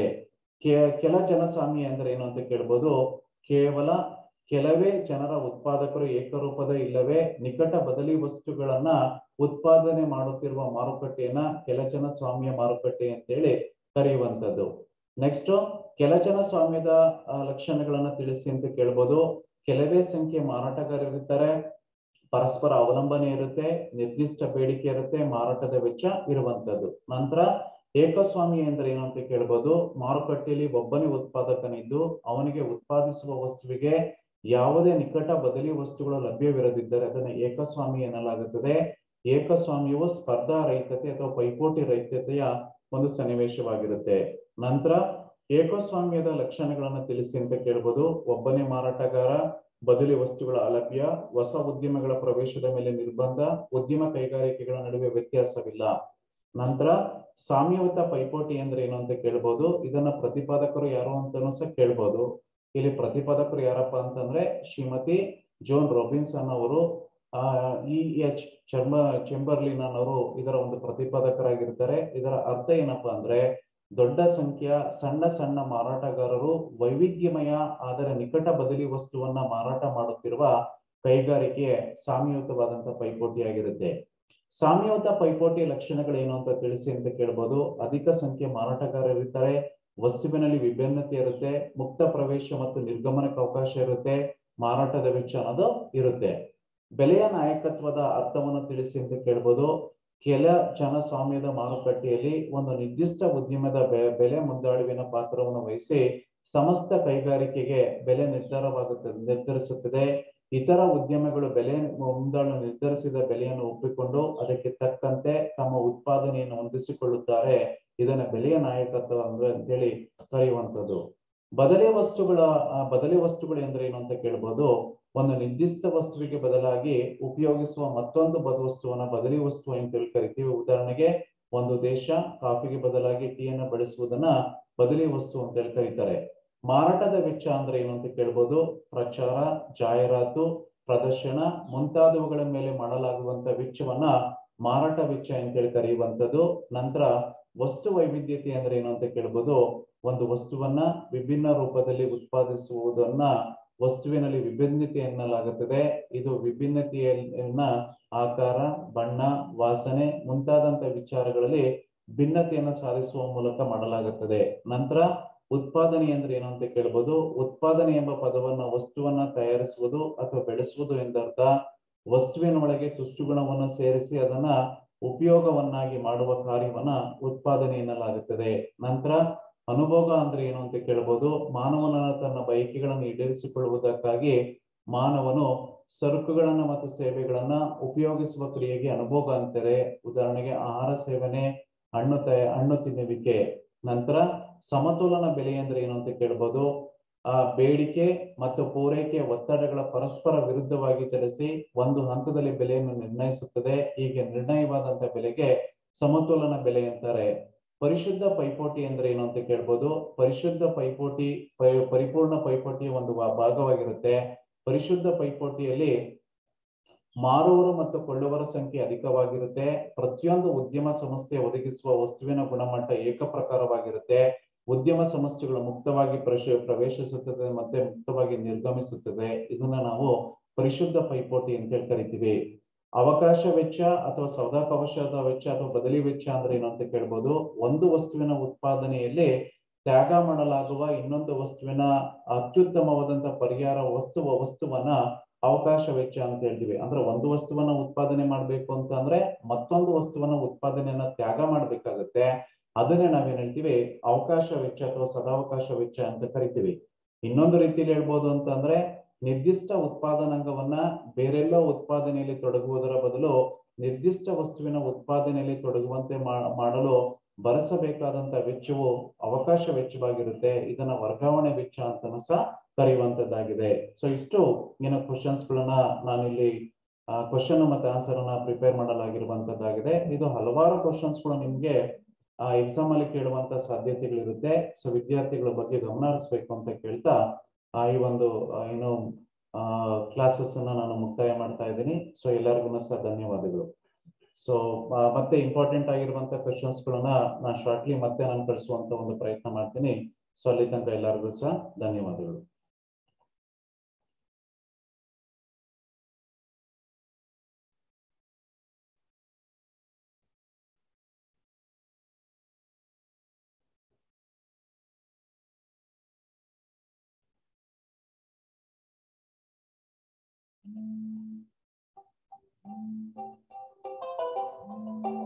ಕೆಲ ಜನಸಾಮ್ಯ ಅಂದ್ರೆ ಏನು ಅಂತ ಕೇಳ್ಬೋದು ಕೇವಲ ಕೆಲವೇ ಜನರ ಉತ್ಪಾದಕರು ಏಕರೂಪದ ಇಲ್ಲವೇ ನಿಕಟ ಬದಲಿ ವಸ್ತುಗಳನ್ನ ಉತ್ಪಾದನೆ ಮಾಡುತ್ತಿರುವ ಮಾರುಕಟ್ಟೆಯನ್ನ ಕೆಲಜನ ಸ್ವಾಮ್ಯ ಮಾರುಕಟ್ಟೆ ಅಂತೇಳಿ ಕರೆಯುವಂಥದ್ದು ನೆಕ್ಸ್ಟ್ ಕೆಲಜನ ಸ್ವಾಮ್ಯದ ಲಕ್ಷಣಗಳನ್ನ ತಿಳಿಸಿ ಅಂತ ಕೇಳ್ಬೋದು ಕೆಲವೇ ಸಂಖ್ಯೆ ಮಾರಾಟಗಾರರಿರ್ತಾರೆ ಪರಸ್ಪರ ಅವಲಂಬನೆ ಇರುತ್ತೆ ನಿರ್ದಿಷ್ಟ ಬೇಡಿಕೆ ಇರುತ್ತೆ ಮಾರಾಟದ ವೆಚ್ಚ ಇರುವಂತದ್ದು ನಂತರ ಏಕಸ್ವಾಮಿ ಅಂದ್ರೆ ಏನು ಅಂತ ಕೇಳ್ಬೋದು ಮಾರುಕಟ್ಟೆಯಲ್ಲಿ ಒಬ್ಬನೇ ಉತ್ಪಾದಕನಿದ್ದು ಅವನಿಗೆ ಉತ್ಪಾದಿಸುವ ವಸ್ತುವಿಗೆ ಯಾವುದೇ ನಿಕಟ ಬದಲಿ ವಸ್ತುಗಳು ಲಭ್ಯವಿರದಿದ್ದರೆ ಅದನ್ನು ಏಕಸ್ವಾಮಿ ಎನ್ನಲಾಗುತ್ತದೆ ಏಕಸ್ವಾಮ್ಯವು ಸ್ಪರ್ಧಾ ರಹಿತತೆ ಅಥವಾ ಪೈಪೋಟಿ ರಹಿತತೆಯ ಒಂದು ಸನ್ನಿವೇಶವಾಗಿರುತ್ತೆ ನಂತರ ಏಕಸ್ವಾಮ್ಯದ ಲಕ್ಷಣಗಳನ್ನು ತಿಳಿಸಿ ಅಂತ ಕೇಳ್ಬೋದು ಒಬ್ಬನೇ ಮಾರಾಟಗಾರ ಬದಲಿ ವಸ್ತುಗಳ ಅಲಭ್ಯ ಹೊಸ ಉದ್ಯಮಗಳ ಪ್ರವೇಶದ ಮೇಲೆ ನಿರ್ಬಂಧ ಉದ್ಯಮ ಕೈಗಾರಿಕೆಗಳ ನಡುವೆ ವ್ಯತ್ಯಾಸವಿಲ್ಲ ನಂತರ ಸಾಮ್ಯಯುತ ಪೈಪೋಟಿ ಅಂದ್ರೆ ಏನು ಅಂತ ಕೇಳ್ಬೋದು ಇದನ್ನ ಪ್ರತಿಪಾದಕರು ಯಾರು ಅಂತಾನೂ ಸಹ ಕೇಳ್ಬೋದು ಇಲ್ಲಿ ಪ್ರತಿಪಾದಕರು ಯಾರಪ್ಪ ಅಂತಂದ್ರೆ ಶ್ರೀಮತಿ ಜೋನ್ ರಾಬಿನ್ಸನ್ ಅವರು ಆ ಇ ಎಚ್ ಚರ್ಮ ಚೆಂಬರ್ಲಿನ್ ಅವರು ಇದರ ಒಂದು ಪ್ರತಿಪಾದಕರಾಗಿರ್ತಾರೆ ಇದರ ಅರ್ಥ ಏನಪ್ಪಾ ಅಂದ್ರೆ ದೊಡ್ಡ ಸಂಖ್ಯೆಯ ಸಣ್ಣ ಸಣ್ಣ ಮಾರಾಟಗಾರರು ವೈವಿಧ್ಯಮಯ ಆದರೆ ನಿಕಟ ಬದಲಿ ವಸ್ತುವನ್ನ ಮಾರಾಟ ಮಾಡುತ್ತಿರುವ ಕೈಗಾರಿಕೆ ಸಾಮ್ಯಯುತವಾದಂತಹ ಪೈಪೋಟಿಯಾಗಿರುತ್ತೆ ಸಾಮ್ಯಯುತ ಪೈಪೋಟಿ ಲಕ್ಷಣಗಳೇನು ಅಂತ ತಿಳಿಸಿ ಅಂತ ಕೇಳ್ಬೋದು ಅಧಿಕ ಸಂಖ್ಯೆ ಮಾರಾಟಗಾರರಿರ್ತಾರೆ ವಸ್ತುವಿನಲ್ಲಿ ವಿಭಿನ್ನತೆ ಇರುತ್ತೆ ಮುಕ್ತ ಪ್ರವೇಶ ಮತ್ತು ನಿರ್ಗಮನಕ್ಕೆ ಅವಕಾಶ ಇರುತ್ತೆ ಮಾರಾಟದ ವೆಚ್ಚ ಅನ್ನೋದು ಇರುತ್ತೆ ಬೆಲೆಯ ನಾಯಕತ್ವದ ಅರ್ಥವನ್ನು ತಿಳಿಸಿ ಅಂತ ಕೇಳ್ಬೋದು ಕೆಲ ಜನಸ್ವಾಮ್ಯದ ಮಾರುಕಟ್ಟೆಯಲ್ಲಿ ಒಂದು ನಿರ್ದಿಷ್ಟ ಉದ್ಯಮದ ಬೆ- ಬೆಲೆ ಮುಂದಾಳುವಿನ ಪಾತ್ರವನ್ನು ವಹಿಸಿ ಸಮಸ್ತ ಕೈಗಾರಿಕೆಗೆ ಬೆಲೆ ನಿರ್ಧಾರವಾಗುತ್ತದೆ ನಿರ್ಧರಿಸುತ್ತದೆ ಇತರ ಉದ್ಯಮಗಳು ಬೆಲೆ ಮುಂದಾಳು ನಿರ್ಧರಿಸಿದ ಬೆಲೆಯನ್ನು ಒಪ್ಪಿಕೊಂಡು ಅದಕ್ಕೆ ತಕ್ಕಂತೆ ತಮ್ಮ ಉತ್ಪಾದನೆಯನ್ನು ಹೊಂದಿಸಿಕೊಳ್ಳುತ್ತಾರೆ ಇದನ್ನ ಬೆಲೆಯ ನಾಯಕತ್ವ ಅಂದ್ರೆ ಅಂತೇಳಿ ಕರೆಯುವಂಥದ್ದು ಬದಲಿ ವಸ್ತುಗಳ ಆ, ಬದಲಿ ವಸ್ತುಗಳು ಅಂದ್ರೆ ಏನು ಅಂತ ಕೇಳ್ಬೋದು ಒಂದು ನಿರ್ದಿಷ್ಟ ವಸ್ತುವಿಗೆ ಬದಲಾಗಿ ಉಪಯೋಗಿಸುವ ಮತ್ತೊಂದು ಬದ ವಸ್ತುವನ್ನ ಬದಲಿ ವಸ್ತು ಅಂತೇಳಿ ಕರಿತೀವಿ ಉದಾಹರಣೆಗೆ ಒಂದು ದೇಶ ಕಾಫಿಗೆ ಬದಲಾಗಿ ಟೀಯನ್ನು ಬಳಸುವುದನ್ನ ಬದಲಿ ವಸ್ತು ಅಂತೇಳಿ ಕರೀತಾರೆ ಮಾರಾಟದ ವೆಚ್ಚ ಅಂದ್ರೆ ಏನು ಅಂತ ಕೇಳ್ಬೋದು ಪ್ರಚಾರ ಜಾಹೀರಾತು ಪ್ರದರ್ಶನ ಮುಂತಾದವುಗಳ ಮೇಲೆ ಮಾಡಲಾಗುವಂತ ವೆಚ್ಚವನ್ನ ಮಾರಾಟ ವೆಚ್ಚ ಅಂತೇಳಿ ಕರೆಯುವಂಥದ್ದು ನಂತರ ವಸ್ತು ವೈವಿಧ್ಯತೆ ಅಂದ್ರೆ ಏನು ಅಂತ ಕೇಳ್ಬೋದು ಒಂದು ವಸ್ತುವನ್ನ ವಿಭಿನ್ನ ರೂಪದಲ್ಲಿ ಉತ್ಪಾದಿಸುವುದನ್ನ ವಸ್ತುವಿನಲ್ಲಿ ವಿಭಿನ್ನತೆ ಎನ್ನಲಾಗುತ್ತದೆ ಇದು ವಿಭಿನ್ನತೆಯನ್ನ ಆಕಾರ ಬಣ್ಣ ವಾಸನೆ ಮುಂತಾದಂತ ವಿಚಾರಗಳಲ್ಲಿ ಭಿನ್ನತೆಯನ್ನು ಸಾಧಿಸುವ ಮೂಲಕ ಮಾಡಲಾಗುತ್ತದೆ ನಂತರ ಉತ್ಪಾದನೆ ಅಂದ್ರೆ ಏನು ಅಂತ ಕೇಳ್ಬೋದು ಉತ್ಪಾದನೆ ಎಂಬ ಪದವನ್ನ ವಸ್ತುವನ್ನ ತಯಾರಿಸುವುದು ಅಥವಾ ಬೆಳೆಸುವುದು ಎಂದರ್ಥ ವಸ್ತುವಿನ ಒಳಗೆ ತುಷ್ಟುಗುಣವನ್ನು ಸೇರಿಸಿ ಅದನ್ನ ಉಪಯೋಗವನ್ನಾಗಿ ಮಾಡುವ ಕಾರ್ಯವನ್ನ ಉತ್ಪಾದನೆ ಎನ್ನಲಾಗುತ್ತದೆ ನಂತರ ಅನುಭೋಗ ಅಂದ್ರೆ ಏನು ಅಂತ ಕೇಳ್ಬೋದು ಮಾನವನ ತನ್ನ ಬಯಕೆಗಳನ್ನು ಈಡೇರಿಸಿಕೊಳ್ಳುವುದಕ್ಕಾಗಿ ಮಾನವನು ಸರಕುಗಳನ್ನ ಮತ್ತು ಸೇವೆಗಳನ್ನ ಉಪಯೋಗಿಸುವ ಕ್ರಿಯೆಗೆ ಅನುಭೋಗ ಅಂತಾರೆ ಉದಾಹರಣೆಗೆ ಆಹಾರ ಸೇವನೆ ಹಣ್ಣು ತಯ ಹಣ್ಣು ತಿನ್ನುವಿಕೆ ನಂತರ ಸಮತೋಲನ ಬೆಲೆ ಅಂದ್ರೆ ಏನು ಅಂತ ಕೇಳ್ಬೋದು ಆ ಬೇಡಿಕೆ ಮತ್ತು ಪೂರೈಕೆಯ ಒತ್ತಡಗಳ ಪರಸ್ಪರ ವಿರುದ್ಧವಾಗಿ ಚಲಿಸಿ ಒಂದು ಹಂತದಲ್ಲಿ ಬೆಲೆಯನ್ನು ನಿರ್ಣಯಿಸುತ್ತದೆ ಹೀಗೆ ನಿರ್ಣಯವಾದಂತ ಬೆಲೆಗೆ ಸಮತೋಲನ ಬೆಲೆ ಅಂತಾರೆ ಪರಿಶುದ್ಧ ಪೈಪೋಟಿ ಅಂದ್ರೆ ಏನು ಅಂತ ಕೇಳ್ಬೋದು ಪರಿಶುದ್ಧ ಪೈಪೋಟಿ ಪರಿ- ಪರಿಪೂರ್ಣ ಪೈಪೋಟಿಯ ಒಂದು ಭಾ- ಭಾಗವಾಗಿರುತ್ತೆ ಪರಿಶುದ್ಧ ಪೈಪೋಟಿಯಲ್ಲಿ ಮಾರುವವರು ಮತ್ತು ಕೊಳ್ಳುವರ ಸಂಖ್ಯೆ ಅಧಿಕವಾಗಿರುತ್ತೆ ಪ್ರತಿಯೊಂದು ಉದ್ಯಮ ಸಂಸ್ಥೆ ಒದಗಿಸುವ ವಸ್ತುವಿನ ಗುಣಮಟ್ಟ ಏಕಪ್ರಕಾರವಾಗಿರುತ್ತೆ ಉದ್ಯಮ ಸಂಸ್ಥೆಗಳು ಮುಕ್ತವಾಗಿ ಪ್ರವೇಶ ಪ್ರವೇಶಿಸುತ್ತದೆ ಮತ್ತೆ ಮುಕ್ತವಾಗಿ ನಿರ್ಗಮಿಸುತ್ತದೆ ಇದನ್ನ ನಾವು ಪರಿಶುದ್ಧ ಪೈಪೋಟಿ ಅಂತ ಹೇಳಿ ಕರಿತೀವಿ ಅವಕಾಶ ವೆಚ್ಚ ಅಥವಾ ಸೌದಾವಕಾಶದ ವೆಚ್ಚ ಅಥವಾ ಬದಲಿ ವೆಚ್ಚ ಅಂದ್ರೆ ಏನು ಅಂತ ಕೇಳ್ಬೋದು ಒಂದು ವಸ್ತುವಿನ ಉತ್ಪಾದನೆಯಲ್ಲಿ ತ್ಯಾಗ ಮಾಡಲಾಗುವ ಇನ್ನೊಂದು ವಸ್ತುವಿನ ಅತ್ಯುತ್ತಮವಾದಂತ ಪರಿಹಾರ ವಸ್ತು ವಸ್ತುವನ್ನ ಅವಕಾಶ ವೆಚ್ಚ ಅಂತ ಹೇಳ್ತೀವಿ ಅಂದ್ರೆ ಒಂದು ವಸ್ತುವನ್ನ ಉತ್ಪಾದನೆ ಮಾಡ್ಬೇಕು ಅಂತ ಅಂದ್ರೆ ಮತ್ತೊಂದು ವಸ್ತುವನ್ನ ಉತ್ಪಾದನೆಯನ್ನ ತ್ಯಾಗ ಮಾಡ್ಬೇಕಾಗತ್ತೆ ಅದನ್ನೇ ನಾವೇನ್ ಹೇಳ್ತೀವಿ ಅವಕಾಶ ವೆಚ್ಚ ಅಥವಾ ಸದಾವಕಾಶ ವೆಚ್ಚ ಅಂತ ಕರಿತೀವಿ ಇನ್ನೊಂದು ರೀತಿಯಲ್ಲಿ ಹೇಳ್ಬೋದು ಅಂತಂದ್ರೆ ನಿರ್ದಿಷ್ಟ ಉತ್ಪಾದನಾಂಗವನ್ನ ಬೇರೆಲ್ಲೋ ಉತ್ಪಾದನೆಯಲ್ಲಿ ತೊಡಗುವುದರ ಬದಲು ನಿರ್ದಿಷ್ಟ ವಸ್ತುವಿನ ಉತ್ಪಾದನೆಯಲ್ಲಿ ತೊಡಗುವಂತೆ ಮಾ- ಮಾಡಲು ಭರಿಸಬೇಕಾದಂತ ವೆಚ್ಚವು ಅವಕಾಶ ವೆಚ್ಚವಾಗಿರುತ್ತೆ ಇದನ್ನ ವರ್ಗಾವಣೆ ವೆಚ್ಚ ಅಂತಾನು ಸಹ ಕರೆಯುವಂತದ್ದಾಗಿದೆ ಸೊ ಇಷ್ಟು ಏನು ಕ್ವಶನ್ಸ್ ಗಳನ್ನ ನಾನಿಲ್ಲಿ ಕ್ವಶನ್ ಮತ್ತೆ ಆನ್ಸರ್ ಅನ್ನ ಪ್ರಿಪೇರ್ ಮಾಡಲಾಗಿರುವಂತದ್ದಾಗಿದೆ ಇದು ಹಲವಾರು ಕ್ವಶನ್ಸ್ ಗಳು ನಿಮ್ಗೆ ಆ ಎಕ್ಸಾಮ್ ಅಲ್ಲಿ ಕೇಳುವಂತ ಸಾಧ್ಯತೆಗಳಿರುತ್ತೆ ಸೊ ವಿದ್ಯಾರ್ಥಿಗಳ ಬಗ್ಗೆ ಗಮನ ಹರಿಸ್ಬೇಕು ಅಂತ ಕೇಳ್ತಾ ಆ ಈ ಒಂದು ಆ, ಏನು ಕ್ಲಾಸಸ್ ಅನ್ನ ನಾನು ಮುಕ್ತಾಯ ಮಾಡ್ತಾ ಇದ್ದೀನಿ ಸೊ ಎಲ್ಲರಿಗೂ ಸಹ ಧನ್ಯವಾದಗಳು ಸೊ ಮತ್ತೆ ಇಂಪಾರ್ಟೆಂಟ್ ಆಗಿರುವಂತ ಕ್ವಶನ್ಸ್ ಗಳನ್ನ ನಾನು ಶಾರ್ಟ್ಲಿ ಮತ್ತೆ ನಾನು ಕಳಿಸುವಂತ ಒಂದು ಪ್ರಯತ್ನ ಮಾಡ್ತೀನಿ ಸೊ ಅಲ್ಲಿ ತನಕ ಎಲ್ಲರಿಗೂ ಸಹ ಧನ್ಯವಾದಗಳು Thank you.